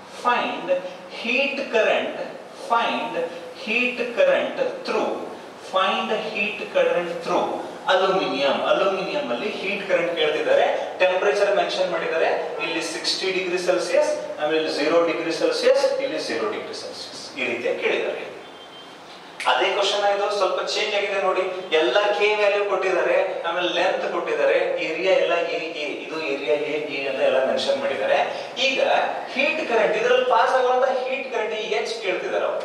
find heat current find heat current through find heat current through aluminium aluminium ಅಲ್ಲಿ ಹೀಟ್ ಕರೆಂಟ್ ಕೇಳ್ತಿದ್ದಾರೆ ಟೆಂಪರೇಚರ್ ಮೆನ್ಷನ್ ಮಾಡಿದ್ದಾರೆ ಇಲ್ಲಿ ಸಿಕ್ಸ್ಟಿ ಡಿಗ್ರಿ ಸೆಲ್ಸಿಯಸ್ ಆಮೇಲೆ ಇಲ್ಲಿ ಜೀರೋ ಡಿಗ್ರಿ ಸೆಲ್ಸಿಯಸ್ ಇಲ್ಲಿ ಜೀರೋ ಡಿಗ್ರಿ ಸೆಲ್ಸಿಯಸ್ ಈ ರೀತಿಯಾಗಿ ಕೇಳಿದ್ದಾರೆ ಅದೇ ಕ್ವಶನ್ ಇದು ಸ್ವಲ್ಪ ಚೇಂಜ್ ಆಗಿದೆ ನೋಡಿ ಎಲ್ಲ ಕೆ ವ್ಯಾಲ್ಯೂ ಕೊಟ್ಟಿದ್ದಾರೆ ಆಮೇಲೆ ಲೆಂತ್ ಕೊಟ್ಟಿದ್ದಾರೆ ಏರಿಯಾ ಎಲ್ಲ ಎ ಎ ಇದು ಏರಿಯಾ ಎ ಎ ಅಂತ ಎಲ್ಲ ಮೆನ್ಷನ್ ಮಾಡಿದ್ದಾರೆ ಈಗ ಹೀಟ್ ಕರೆಂಟ್ ಇದರಲ್ಲಿ ಪಾಸ್ ಆಗುವಂತ ಹೀಟ್ ಕರೆಂಟ್ ಎಚ್ ಕೇಳ್ತಿದ್ದಾರೆ ಅವರು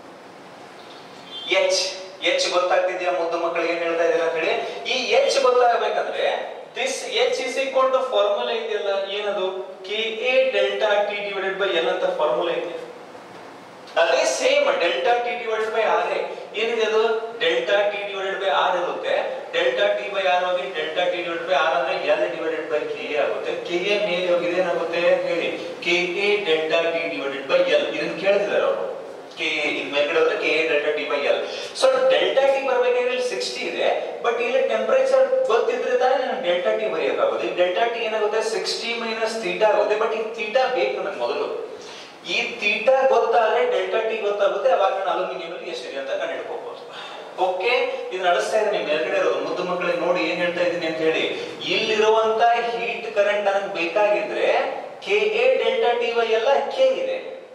ಎಚ್ ಎಚ್ ಗೊತ್ತಾಗ್ತಿದ್ಯಾ ಮುದ್ದು ಮಕ್ಕಳಿಗೆ ಏನ್ ಹೇಳ್ತಾ ಇದ್ದೀರಾ ಅಂತ ಹೇಳಿ ಈ ಎಚ್ ಗೊತ್ತಾಗಬೇಕಂದ್ರೆ this H is equal to formula ಇದೆಯಲ್ಲ ಏನದು K A delta T divided by L ಅಂತ ಫಾರ್ಮುಲಾ ಇದೆ ಅದೇ same delta T divided by R ಏನಿದೆ ಅದು delta T divided by R ಇರುತ್ತೆ ಡೆಲ್ಟಾ ಟಿ ಬೈ ಆರ್ ಹೋಗಿ delta T divided by R ಅಂದ್ರೆ L divided by K A ಆಗುತ್ತೆ K A ಮೇಲೆ ಹೋಗಿದೆ ಏನಾಗುತ್ತೆ ಹೇಳಿ K A delta T divided by L ಇದನ್ನ ಕೇಳ್ತಿದ್ದಾರೆ ಅವರು ಕೆ ಇನ್ ಮೇಲ್ಗಡೆ ಹೋದ್ರೆ K A delta T by L so delta T ಬರ್ಬೇಕಾದ್ರೆ ಇಲ್ಲಿ ಸಿಕ್ಸ್ಟಿ ಇದೆ ಬಟ್ ಇಲ್ಲಿ ಟೆಂಪರೇಚರ್ ಗೊತ್ತಿದ್ರೆ ತಾನೇ ನಾನು ಡೆಲ್ಟಾ ಟಿ ಬರೆಯೋಕ್ಕಾಗೋದು ಈ ಡೆಲ್ಟಾ ಟಿ ಏನಾಗುತ್ತೆ ಸಿಕ್ಸ್ಟಿ ಮೈನಸ್ ಥೀಟಾ ಆಗುತ್ತೆ ಬಟ್ ಈ ಥೀಟಾ ಬೇಕು ನನಗೆ ಮೊದಲು ಈ ಥೀಟಾ ಗೊತ್ತಾದ್ರೆ ಡೆಲ್ಟಾ ಟಿ ಗೊತ್ತಾಗುತ್ತೆ ಅವಾಗ ನಾನು ಅಲ್ಯೂಮಿನಿಯಂ ಅಲ್ಲಿ ಎಷ್ಟಿದೆ ಅಂತ ಕಂಡುಹಿಡ್ಕೋಬಹುದು ಓಕೆ ಇದು ನಡೆಸ್ತಾ ಇದ್ದೀನಿ ಮೇಲ್ಗಡೆ ಇರೋದು ಮುದ್ದು ಮಕ್ಕಳಿಗೆ ನೋಡಿ ಏನ್ ಹೇಳ್ತಾ ಇದ್ದೀನಿ ಅಂತ ಹೇಳಿ ಇಲ್ಲಿರುವಂತ ಹೀಟ್ ಕರೆಂಟ್ ನನಗೆ ಬೇಕಾಗಿದ್ರೆ K A delta T by ಎಲ್ಲ ಕೆ ಇದೆ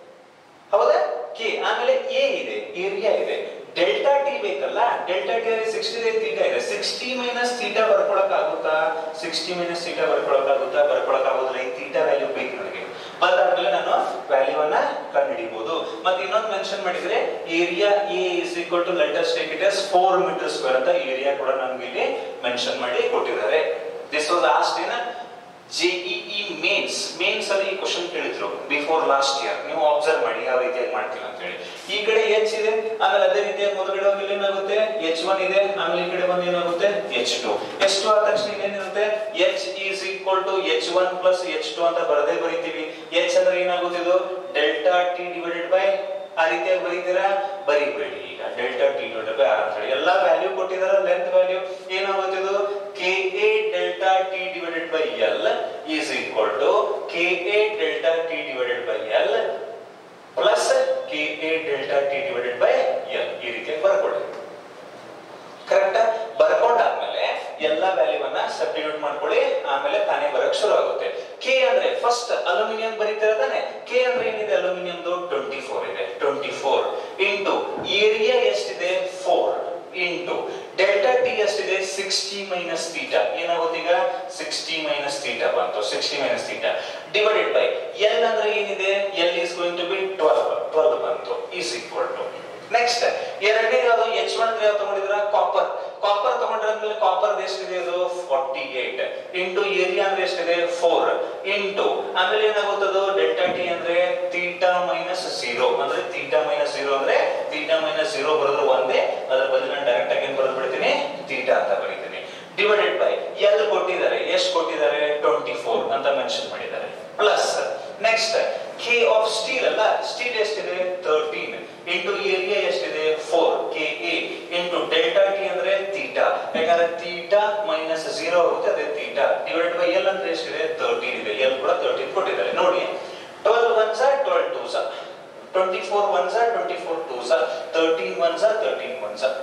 ಹೌದಾ ಕೆ ಆಮೇಲೆ ಎ ಇದೆ ಏರಿಯಾ ಇದೆ ಡೆಲ್ಟಾ ಟಿ ಬೇಕಲ್ಲ ಡೆಲ್ಟಾ ಟಿ ಸಿಕ್ಸ್ಟಿ ಇದೆ ಥೀಟಾ ಇದೆ ಸಿಕ್ಸ್ಟಿ ಮೈನಸ್ ಥೀಟಾ ಬರ್ಕೊಳಕ್ ಆಗುತ್ತಾ ಸಿಕ್ಸ್ಟಿ ಮೈನಸ್ ಥೀಟಾ ಬರ್ಕೊಳಕ್ ಆಗುತ್ತಾ ಬರ್ಕೊಳಕ್ ಆಗೋದಿಲ್ಲ ಈ ಥೀಟಾ ವ್ಯಾಲ್ಯೂ ಬೇಕು ನನಗೆ ಅದಾದ್ಮೇಲೆ ನಾನು ವ್ಯಾಲ್ಯೂ ಅನ್ನ ಕಂಡುಹಿಡಿಬಹುದು ಮತ್ತೆ ಇನ್ನೊಂದು ಮೆನ್ಷನ್ ಮಾಡಿದ್ರೆ area A is equal to letter take it as four metre square ಅಂತ ಏರಿಯಾ ಕೂಡ ನಮ್ಗೆ ಇಲ್ಲಿ ಮೆನ್ಷನ್ ಮಾಡಿ ಕೊಟ್ಟಿದ್ದಾರೆ this was last in JEE Mains Mains ಅಲ್ಲಿ ಈ ಕ್ವಶನ್ ಕೇಳಿದ್ರು ಬಿಫೋರ್ ಲಾಸ್ಟ್ ಇಯರ್ ನೀವು ಅಬ್ಸರ್ವ್ ಮಾಡಿ ಯಾವ ರೀತಿಯಾಗಿ ಮಾಡ್ತೀವಿ ಅಂತ ಹೇಳಿ ಈ ಕಡೆ ಎಚ್ ಇದೆ ಆಮೇಲೆ ಅದೇ ರೀತಿಯಾಗಿ ಮೊದಲಗಡೆ ಹೋಗಿ ಏನಾಗುತ್ತೆ ಎಚ್ ಒನ್ ಇದೆ ಆಮೇಲೆ ಈ ಕಡೆ ಬಂದು ಏನಾಗುತ್ತೆ ಎಚ್ ಟು ಎಚ್ ಟು ಆದ ತಕ್ಷಣ ಏನಿರುತ್ತೆ H is equal to H one plus H two ಅಂತ ಬರದೇ ಬರೀತೀವಿ ಎಚ್ ಅಂದ್ರೆ ಏನಾಗುತ್ತೆ ಇದು ಡೆಲ್ಟಾ ಟಿ ಡಿವೈಡೆಡ್ ಬೈ ಆ ರೀತಿಯಾಗಿ ಬರೀತೀರಾ ಬರೀಬೇಡಿ ಈಗ delta T divided by R ಅಂತ ಹೇಳಿ ಎಲ್ಲಾ ವ್ಯಾಲ್ಯೂ ಕೊಟ್ಟಿದಾರ ಲೆಂತ್ ವ್ಯಾಲ್ಯೂ ಏನಾಗುತ್ತೆ ಇದು K A delta T divided by L is equal to K A delta T divided by L plus K A delta T divided by L ಈ ರೀತಿಯಾಗಿ ಬರ್ಕೊಳ್ಳಿ correct ಬರ್ಕೊಂಡಾದ್ಮೇಲೆ ಎಲ್ಲಾ ವ್ಯಾಲ್ಯೂವನ್ನ ಸಬ್ಸ್ಟಿಟ್ಯೂಟ್ ಮಾಡ್ಕೊಳ್ಳಿ ಆಮೇಲೆ ತಾನೇ ಬರಕ್ ಶುರು ಆಗುತ್ತೆ ಕೆ ಅಂದ್ರೆ ಫಸ್ಟ್ ಅಲ್ಯೂಮಿನಿಯಂ ಬರೀತೀರ ತಾನೆ ಕೆ ಅಂದ್ರೆ ಏನಿದೆ ಅಲ್ಯೂಮಿನಿಯಂದು ಟ್ವೆಂಟಿ ಫೋರ್ ಇದೆ ಟ್ವೆಂಟಿ ಫೋರ್ ಇಂಟು ಏರಿಯಾ ಎಷ್ಟಿದೆ ಫೋರ್ ಇಂಟು ಡೆಲ್ಟಾ ಟಿ ಎಷ್ಟಿದೆ ಸಿಕ್ಸ್ಟಿ ಮೈನಸ್ ಥೀಟಾ ಏನಾಗುತ್ತೆ ಈಗ ಸಿಕ್ಸ್ಟಿ ಮೈನಸ್ ಥೀಟಾ ಬಂತು sixty minus theta divided by L ಅಂದ್ರೆ ಏನಿದೆ L is going to be twelve twelve ಬಂತು ಈಸ್ ಈಕ್ವಲ್ ಟು ನೆಕ್ಸ್ಟ್ ಎರಡನೇ ಯಾವುದು ಎಚ್ ಒನ್ ಯಾವ ತಗೊಂಡಿದ್ರ ಕಾಪರ್ ಕಾಪರ್ ತಗೊಂಡ್ರೆ ಕಾಪರ್ ಎಷ್ಟಿದೆ ಅದು ಫಾರ್ಟಿ ಏಟ್ ಇಂಟು ಏರಿಯಾ ಅಂದ್ರೆ ಎಷ್ಟಿದೆ ಫೋರ್ ಇಂಟು ಆಮೇಲೆ ಏನಾಗುತ್ತದು ಡೆಲ್ಟಾ ಟಿ ಅಂದ್ರೆ ತೀಟಾ ಮೈನಸ್ ಜೀರೋ ಅಂದ್ರೆ ತೀಟಾ ಮೈನಸ್ ಜೀರೋ ಅಂದ್ರೆ ತೀಟಾ ಮೈನಸ್ ಜೀರೋ ಬರೆದ್ರು ಒಂದೇ ಅದ್ರ ಬದಲು ನಾನು ಡೈರೆಕ್ಟ್ ಆಗಿ ಏನ್ ಬರೆದು ಬಿಡ್ತೀನಿ ತೀಟಾ ಅಂತ ಬರೀತೀನಿ ಡಿವೈಡೆಡ್ ಬೈ ಎಲ್ ಕೊಟ್ಟಿದ್ದಾರೆ ಎಷ್ಟು ಕೊಟ್ಟಿದ್ದಾರೆ ಟ್ವೆಂಟಿ ಫೋರ್ ಅಂತ ಮೆನ್ಷನ್ ಮಾಡಿದ್ದಾರೆ plus next K of steel ಅಲ್ಲ ಸ್ಟೀಲ್ ಎಷ್ಟಿದೆ ತರ್ಟೀನ್ ಇಂಟು ಏರಿಯಾ ಎಷ್ಟಿದೆ four K A into delta T ಅಂದ್ರೆ ತೀಟಾ ಯಾಕಂದ್ರೆ ತೀಟಾ ಮೈನಸ್ ಜೀರೋ ಆಗುತ್ತೆ ಅದೇ ತೀಟಾ ಡಿವೈಡೆಡ್ ಬೈ ಎಲ್ ಅಂದ್ರೆ ಎಷ್ಟಿದೆ ತರ್ಟೀನ್ ಇದೆ ಎಲ್ ಕೂಡ ತರ್ಟೀನ್ ಕೊಟ್ಟಿದ್ದಾರೆ ನೋಡಿ ಟ್ವೆಲ್ ಒನ್ ಸಾ ಟ್ವೆಲ್ ಟೂ ಸಾ ಟ್ವೆಂಟಿ ಫೋರ್ ಒನ್ ಸಾ ಟ್ವೆಂಟಿ ಫೋರ್ ಟೂ ಸಾ ತರ್ಟೀನ್ ಒನ್ ಸಾ ತರ್ಟೀನ್ ಒನ್ ಸಾ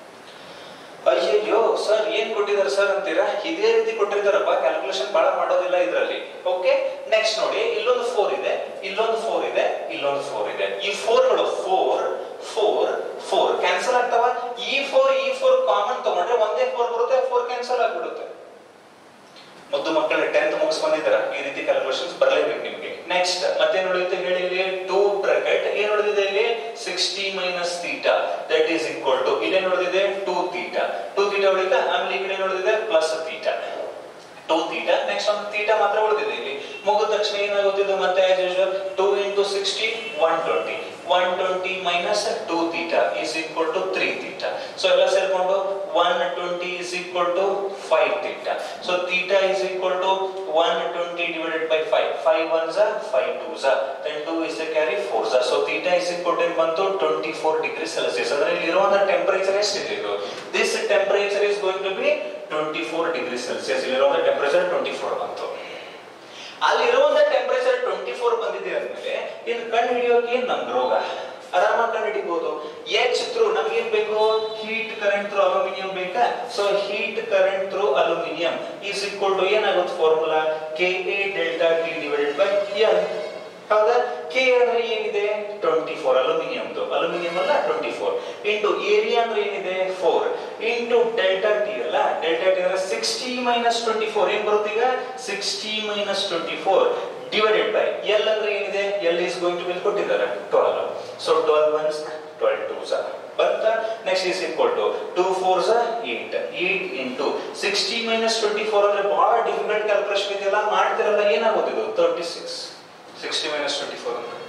ಅಯ್ಯಯ್ಯೋ ಸರ್ ಏನ್ ಕೊಟ್ಟಿದ್ದಾರೆ ಸರ್ ಅಂತೀರಾ ಇದೇ ರೀತಿ ಕೊಟ್ಟಿರ್ತಾರಪ್ಪ ಕ್ಯಾಲ್ಕುಲೇಷನ್ ಬಹಳ ಮಾಡೋದಿಲ್ಲ ಇದರಲ್ಲಿ ಓಕೆ ನೆಕ್ಸ್ಟ್ ನೋಡಿ ಇಲ್ಲೊಂದು ಫೋರ್ ಇದೆ ಇಲ್ಲೊಂದು ಫೋರ್ ಇದೆ ಇಲ್ಲೊಂದು ಫೋರ್ ಇದೆ ಈ ಫೋರ್ಗಳು ಫೋರ್ ಫೋರ್ ಫೋರ್ ಕ್ಯಾನ್ಸಲ್ ಆಗ್ತಾವ ಈ ಫೋರ್ ಈ ಫೋರ್ ಕಾಮನ್ ತಗೊಂಡ್ರೆ ಒಂದೇ ಫೋರ್ ಬರುತ್ತೆ ಫೋರ್ ಕ್ಯಾನ್ಸಲ್ ಆಗ್ಬಿಡುತ್ತೆ ಮುದ್ದು ಮಕ್ಕಳು ಟೆಂತ್ ಮುಗಿಸ್ ಬಂದಿದ್ದಾರ ಈ ರೀತಿ ಕ್ಯಾಲ್ಕುಲೇಷನ್ಸ್ ಬರಲೇಬೇಕು ನಿಮಗೆ ನೆಕ್ಸ್ಟ್ ಮತ್ತೆ ನೋಡಿದ್ರೆ ಹೇಳಿ ಇಲ್ಲಿ ಟೂ ಬ್ರಾಕೆಟ್ ಏನ್ ನೋಡಿದೆ ಇಲ್ಲಿ sixty minus theta that is equal to ಇಲ್ಲೇ ನೋಡಿದೆ ಟೂ ಥೀಟಾ ಟೂ ಥೀಟಾ ಉಳಿತ ಆಮೇಲೆ ಈ ಕಡೆ ನೋಡಿದೆ plus theta two theta next ಒಂದು ಥೀಟಾ ಮಾತ್ರ ಉಳಿದಿದೆ ಇಲ್ಲಿ ಮುಗಿದ ತಕ್ಷಣ ಏನಾಗುತ್ತೆ ಇದು ಮತ್ತೆ as usual two into sixty one twenty one twenty minus two theta is equal to three theta so ಎಲ್ಲ ಸೇರ್ಕೊಂಡು one twenty is equal to five theta so theta is equal to one twenty divided by five five one ಝಾ five two ಝಾ then two is carry four ಝಾ so theta is equal to ಬಂತು twenty four degree Celsius ಅಂದ್ರೆ ಇಲ್ಲಿ ಇರುವಂತ temperature ಎಷ್ಟಿದೆ ಇದು this temperature is going to be twenty four degree Celsius ಇಲ್ಲಿರುವಂತ ಟೆಂಪರೇಚರ್ ಟ್ವೆಂಟಿ ಫೋರ್ ಬಂತು ಅಲ್ಲಿರುವಂತ ಟೆಂಪರೇಚರ್ ಟ್ವೆಂಟಿ ಫೋರ್ ಬಂದಿದೆ ಅಂದ್ಮೇಲೆ ಇನ್ನು ಕಣ್ಣು ಹಿಡಿಯೋಕೆ ಏನ್ ನಮ್ಗೆ ರೋಗ ಆರಾಮಾಗಿ ಕಂಡು ಹಿಡಿಬಹುದು ಎಚ್ ಥ್ರೂ ನಮ್ಗೆ ಏನ್ ಬೇಕು ಹೀಟ್ ಕರೆಂಟ್ ಥ್ರೂ ಅಲ್ಯೂಮಿನಿಯಂ ಬೇಕಾ so heat current through aluminium is equal to ಏನಾಗುತ್ತೆ formula K A delta T divided by L ಹೌದಾ ಕೆ ಅಂದ್ರೆ ಏನಿದೆ ಟ್ವೆಂಟಿ ಫೋರ್ ಅಲ್ಯೂಮಿನಿಯಂದು ಅಲ್ಯೂಮಿನಿಯಂ ಅಲ್ಲ ಟ್ವೆಂಟಿ ಫೋರ್ ಇಂಟು ಏರಿಯಾ ಅಂದ್ರೆ ಏನಿದೆ ಫೋರ್ ಇಂಟು ಡೆಲ್ಟಾ ಟಿ ಅಲ್ಲ ಡೆಲ್ಟಾ ಟಿ ಅಂದ್ರೆ ಸಿಕ್ಸ್ಟಿ ಮೈನಸ್ ಟ್ವೆಂಟಿ ಫೋರ್ ಏನ್ ಬರುತ್ತೆ ಈಗ sixty minus twenty four divided by L ಅಂದ್ರೆ ಏನಿದೆ L is going to bill ಕೊಟ್ಟಿದ್ದಾರೆ twelve so twelve once twelve two ಸಾ ಬಂತ next is equal to two four ಸ eight eight into sixty minus twenty four ಅಂದ್ರೆ ಬಹಳ difficult calculation ಇದೆಯಲ್ಲ ಮಾಡ್ತಿರಲ್ಲ ಏನಾಗುತ್ತೆ ಇದು thirty six sixty minus twenty four ಅಂತ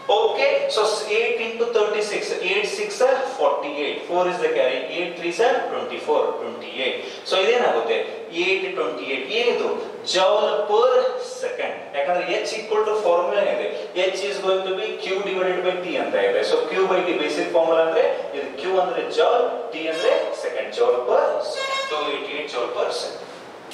Okay, so 8 into 36, 8 6 are 48, 4 is the carry, 8 3 are 24, 28. So ಇದೇನಾಗುತ್ತೆ 8 28 ಏನಿದು ಜೌಲ್ ಪರ್ ಸೆಕೆಂಡ್ ಯಾಕಂದ್ರೆ ಎಚ್ ಈಕ್ವಲ್ ಟು ಫಾರ್ಮುಲಾ ಇದೆ H is going to be Q divided by T ಅಂತ ಇದೆ so Q by T basic formula ಅಂದ್ರೆ ಇದು Q ಅಂದ್ರೆ joule T ಅಂದ್ರೆ second joule per two eighty eight joule per second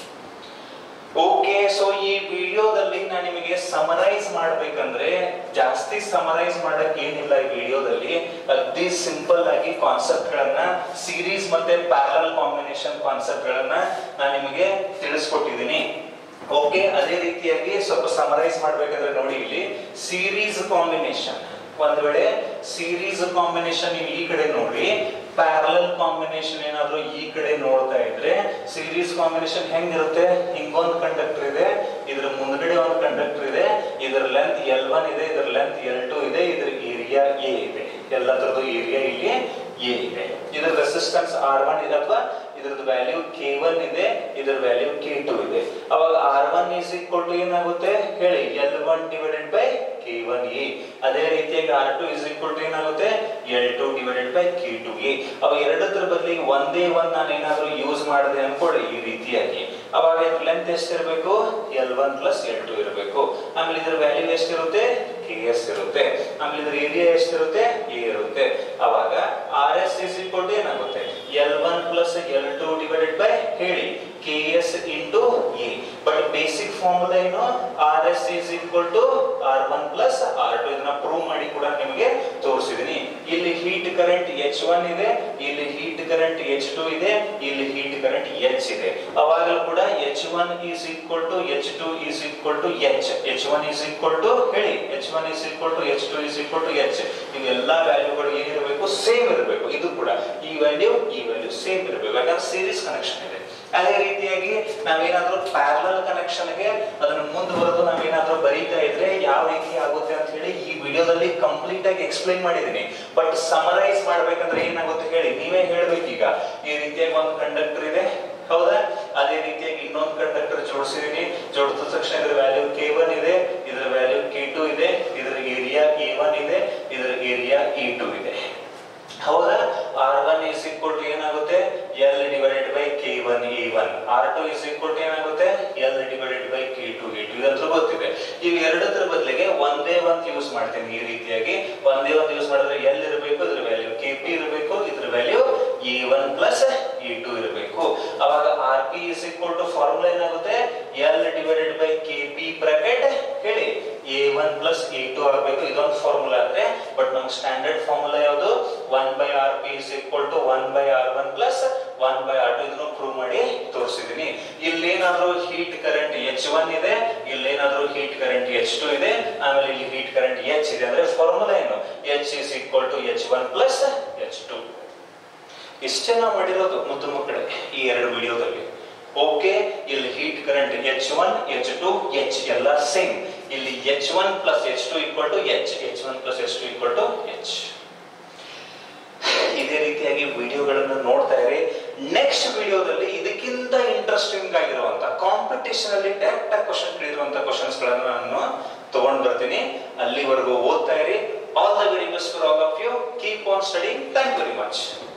okay so ಈ ವಿಡಿಯೋದಲ್ಲಿ ನಾನು ನಿಮಗೆ ಸಮರೈಸ್ ಮಾಡ್ಬೇಕಂದ್ರೆ ಜಾಸ್ತಿ ಸಮರೈಸ್ ಮಾಡಕ್ ಏನಿಲ್ಲ ಈ ವಿಡಿಯೋದಲ್ಲಿ ಅತಿ ಸಿಂಪಲ್ ಆಗಿ ಕಾನ್ಸೆಪ್ಟ್ ಗಳನ್ನ ಸೀರೀಸ್ ಮತ್ತೆ ಪ್ಯಾರಲ್ ಕಾಂಬಿನೇಷನ್ ಕಾನ್ಸೆಪ್ಟ್ ಗಳನ್ನ ನಾನು ನಿಮಗೆ ತಿಳಿಸ್ಕೊಟ್ಟಿದ್ದೀನಿ ಓಕೆ ಅದೇ ರೀತಿಯಾಗಿ ಸ್ವಲ್ಪ ಸಮರೈಸ್ ಮಾಡ್ಬೇಕಂದ್ರೆ ನೋಡಿ ಇಲ್ಲಿ ಸೀರೀಸ್ ಕಾಂಬಿನೇಷನ್ ಒಂದ್ ವೇಳೆ ಸೀರೀಸ್ ಕಾಂಬಿನೇಷನ್ ನೀವು ಈ ಕಡೆ ನೋಡಿ ಪ್ಯಾರಲಲ್ ಕಾಂಬಿನೇಷನ್ ಏನಾದ್ರೂ ಈ ಕಡೆ ನೋಡ್ತಾ ಇದ್ರೆ ಸೀರೀಸ್ ಕಾಂಬಿನೇಷನ್ ಹೆಂಗಿರುತ್ತೆ ಹಿಂಗೊಂದು ಕಂಡಕ್ಟರ್ ಇದೆ ಇದ್ರ ಮುಂದ್ಗಡೆ ಒಂದು ಕಂಡಕ್ಟರ್ ಇದೆ ಇದರ ಲೆಂತ್ ಎಲ್ ಒನ್ ಇದೆ ಇದರ ಲೆಂತ್ ಎಲ್ ಟು ಇದೆ ಇದ್ರ ಏರಿಯಾ ಎ ಇದೆ ಎಲ್ಲದರದ್ದು ಏರಿಯಾ ಇಲ್ಲಿ ಎ ಇದೆ ಇದರ ರೆಸಿಸ್ಟೆನ್ಸ್ ಆರ್ ಒನ್ ಇದೆ ಅಥವಾ ಇದ್ರದ್ದು ವ್ಯಾಲ್ಯೂ ಕೆ ಒನ್ ಇದೆ ಇದರ ವ್ಯಾಲ್ಯೂ ಕೆ ಟು ಇದೆ ಅವಾಗ R one is equal to ಏನಾಗುತ್ತೆ ಹೇಳಿ L one divided by K one A ಅದೇ ರೀತಿಯಾಗಿ R two is equal to ಏನಾಗುತ್ತೆ L two divided by K two A ಅವ ಎರಡದ್ರ ಬದಲಿಗೆ ಒಂದೇ ಒಂದ್ ನಾನು ಏನಾದ್ರೂ ಯೂಸ್ ಮಾಡಿದೆ ಅನ್ಕೊಳ್ಳಿ ಈ ರೀತಿಯಾಗಿ ಅವಾಗ ಲೆಂತ್ ಎಷ್ಟಿರಬೇಕು L one plus L two ಇರಬೇಕು ಆಮೇಲೆ ಇದ್ರ ವ್ಯಾಲ್ಯೂ ಎಷ್ಟಿರುತ್ತೆ ಕೆ ಎಸ್ ಇರುತ್ತೆ ಆಮೇಲೆ ಇದ್ರ ಏರಿಯಾ ಎಷ್ಟಿರುತ್ತೆ ಎ ಇರುತ್ತೆ ಅವಾಗ R S is equal to ಏನಾಗುತ್ತೆ L one plus L two divided by ಹೇಳಿ K S into A but basic formula ಏನು R S is equal to R one plus R two ಇದನ್ನ prove ಮಾಡಿ ಕೂಡ ನಿಮಗೆ ತೋರಿಸಿದೀನಿ ಇಲ್ಲಿ ಹೀಟ್ ಕರೆಂಟ್ ಎಚ್ ಒನ್ ಇದೆ ಇಲ್ಲಿ ಹೀಟ್ ಕರೆಂಟ್ ಎಚ್ ಟು ಇದೆ ಇಲ್ಲಿ ಹೀಟ್ ಕರೆಂಟ್ ಎಚ್ ಇದೆ ಅವಾಗಲೂ ಕೂಡ H one is equal to H two is equal to H H one is equal to ಹೇಳಿ H one is equal to H two is equal to H ಇವೆಲ್ಲ ವ್ಯಾಲ್ಯೂಗಳು ಏನಿರಬೇಕು same ಇರಬೇಕು ಇದು ಕೂಡ ಈ ವ್ಯಾಲ್ಯೂ ಈ ವ್ಯಾಲ್ಯೂ ಸೇಮ್ ಇರಬೇಕು ಯಾಕಂದ್ರೆ ಸೀರೀಸ್ ಕನೆಕ್ಷನ್ ಇದೆ ಅದೇ ರೀತಿಯಾಗಿ ನಾವೇನಾದ್ರೂ ಪ್ಯಾರಲಲ್ ಕನೆಕ್ಷನ್ಗೆ ಅದನ್ನ ಮುಂದುವರೆದು ನಾವೇನಾದ್ರೂ ಬರೀತಾ ಇದ್ರೆ ಯಾವ ರೀತಿ ಆಗುತ್ತೆ ಅಂತ ಹೇಳಿ ಈ ವಿಡಿಯೋದಲ್ಲಿ ಕಂಪ್ಲೀಟ್ ಆಗಿ ಎಕ್ಸ್ಪ್ಲೈನ್ ಮಾಡಿದೀನಿ ಬಟ್ ಸಮರೈಸ್ ಮಾಡ್ಬೇಕಂದ್ರೆ ಏನಾಗುತ್ತೆ ಹೇಳಿ ನೀವೇ ಹೇಳ್ಬೇಕೀಗ ಈ ರೀತಿಯಾಗಿ ಒಂದು ಕಂಡಕ್ಟರ್ ಇದೆ ಹೌದಾ ಅದೇ ರೀತಿಯಾಗಿ ಇನ್ನೊಂದು ಕಂಡಕ್ಟರ್ ಜೋಡಿಸಿದೀನಿ ಜೋಡಿಸಿದ ತಕ್ಷಣ ಇದರ ವ್ಯಾಲ್ಯೂ ಕೆ ಒನ್ ಇದೆ ಇದರ ವ್ಯಾಲ್ಯೂ ಕೆ ಟು ಇದೆ ಇದರ ಏರಿಯಾ ಎ ಒನ್ ಇದೆ ಇದರ ಏರಿಯಾ ಇ ಟು ಇದೆ ಹೌದಾ R one is equal to ಏನಾಗುತ್ತೆ L divided by K one A one R two is equal to ಏನಾಗುತ್ತೆ L divided by K two A two ಇದಂತೂ ಗೊತ್ತಿದೆ ಇವು ಎರಡದ್ರ ಬದಲಿಗೆ ಒಂದೇ ಒಂದು ಯೂಸ್ ಮಾಡ್ತೀನಿ ಈ ರೀತಿಯಾಗಿ ಒಂದೇ ಒಂದು ಯೂಸ್ ಮಾಡಿದ್ರೆ ಎಲ್ ಇರಬೇಕು ಇದ್ರ ವ್ಯಾಲ್ಯೂ ಕೆ ಪಿ ಇರಬೇಕು ಇದ್ರ value A one plus A two ಇರಬೇಕು ಅವಾಗ R P is equal to formula ಏನಾಗುತ್ತೆ L divided by K P bracket ಹೇಳಿ A one plus A two ಆಗಬೇಕು ಇದೊಂದು ಫಾರ್ಮುಲಾ ಅಂದ್ರೆ ಬಟ್ ನಮ್ಗೆ ಸ್ಟ್ಯಾಂಡರ್ಡ್ ಫಾರ್ಮುಲಾ ಯಾವುದು one by R P is equal to one by R one plus one by R two ಇದನ್ನು prove ಮಾಡಿ ತೋರಿಸಿದೀನಿ ಇಲ್ಲೇನಾದ್ರೂ ಹೀಟ್ ಕರೆಂಟ್ ಎಚ್ ಒನ್ ಇದೆ ಇಲ್ಲೇನಾದ್ರೂ ಹೀಟ್ ಕರೆಂಟ್ ಎಚ್ ಟು ಇದೆ ಆಮೇಲೆ ಇಲ್ಲಿ ಹೀಟ್ ಕರೆಂಟ್ ಎಚ್ ಇದೆ ಅಂದ್ರೆ ಫಾರ್ಮುಲಾ ಏನು H is equal to H one plus H two ಇಷ್ಟೇ ನಾವು ಮಾಡಿರೋದು ಮುದ್ದು ಮಕ್ಕಳೇ ಈ ಎರಡು ವಿಡಿಯೋದಲ್ಲಿ ಓಕೆ ಇಲ್ಲಿ heat current H one H two H ಎಲ್ಲ ಸೇಮ್ ಇಲ್ಲಿ H one plus H two equal to H H one plus H two equal to H ಇದೇ ರೀತಿಯಾಗಿ ವಿಡಿಯೋಗಳನ್ನು ನೋಡ್ತಾ ಇರಿ ನೆಕ್ಸ್ಟ್ ವಿಡಿಯೋದಲ್ಲಿ ಇದಕ್ಕಿಂತ ಇಂಟ್ರೆಸ್ಟಿಂಗ್ ಆಗಿರುವಂತ ಕಾಂಪಿಟೇಷನ್ ಅಲ್ಲಿ ಡೈರೆಕ್ಟ್ ಆಗಿ ಕ್ವಶನ್ ಕೇಳಿರುವಂತ ಕ್ವಶನ್ಸ್ ಗಳನ್ನ ನಾನು ತಗೊಂಡ್ ಬರ್ತೀನಿ ಅಲ್ಲಿವರೆಗೂ ಓದ್ತಾ ಇರಿ all the very best for all of you keep on studying thank very much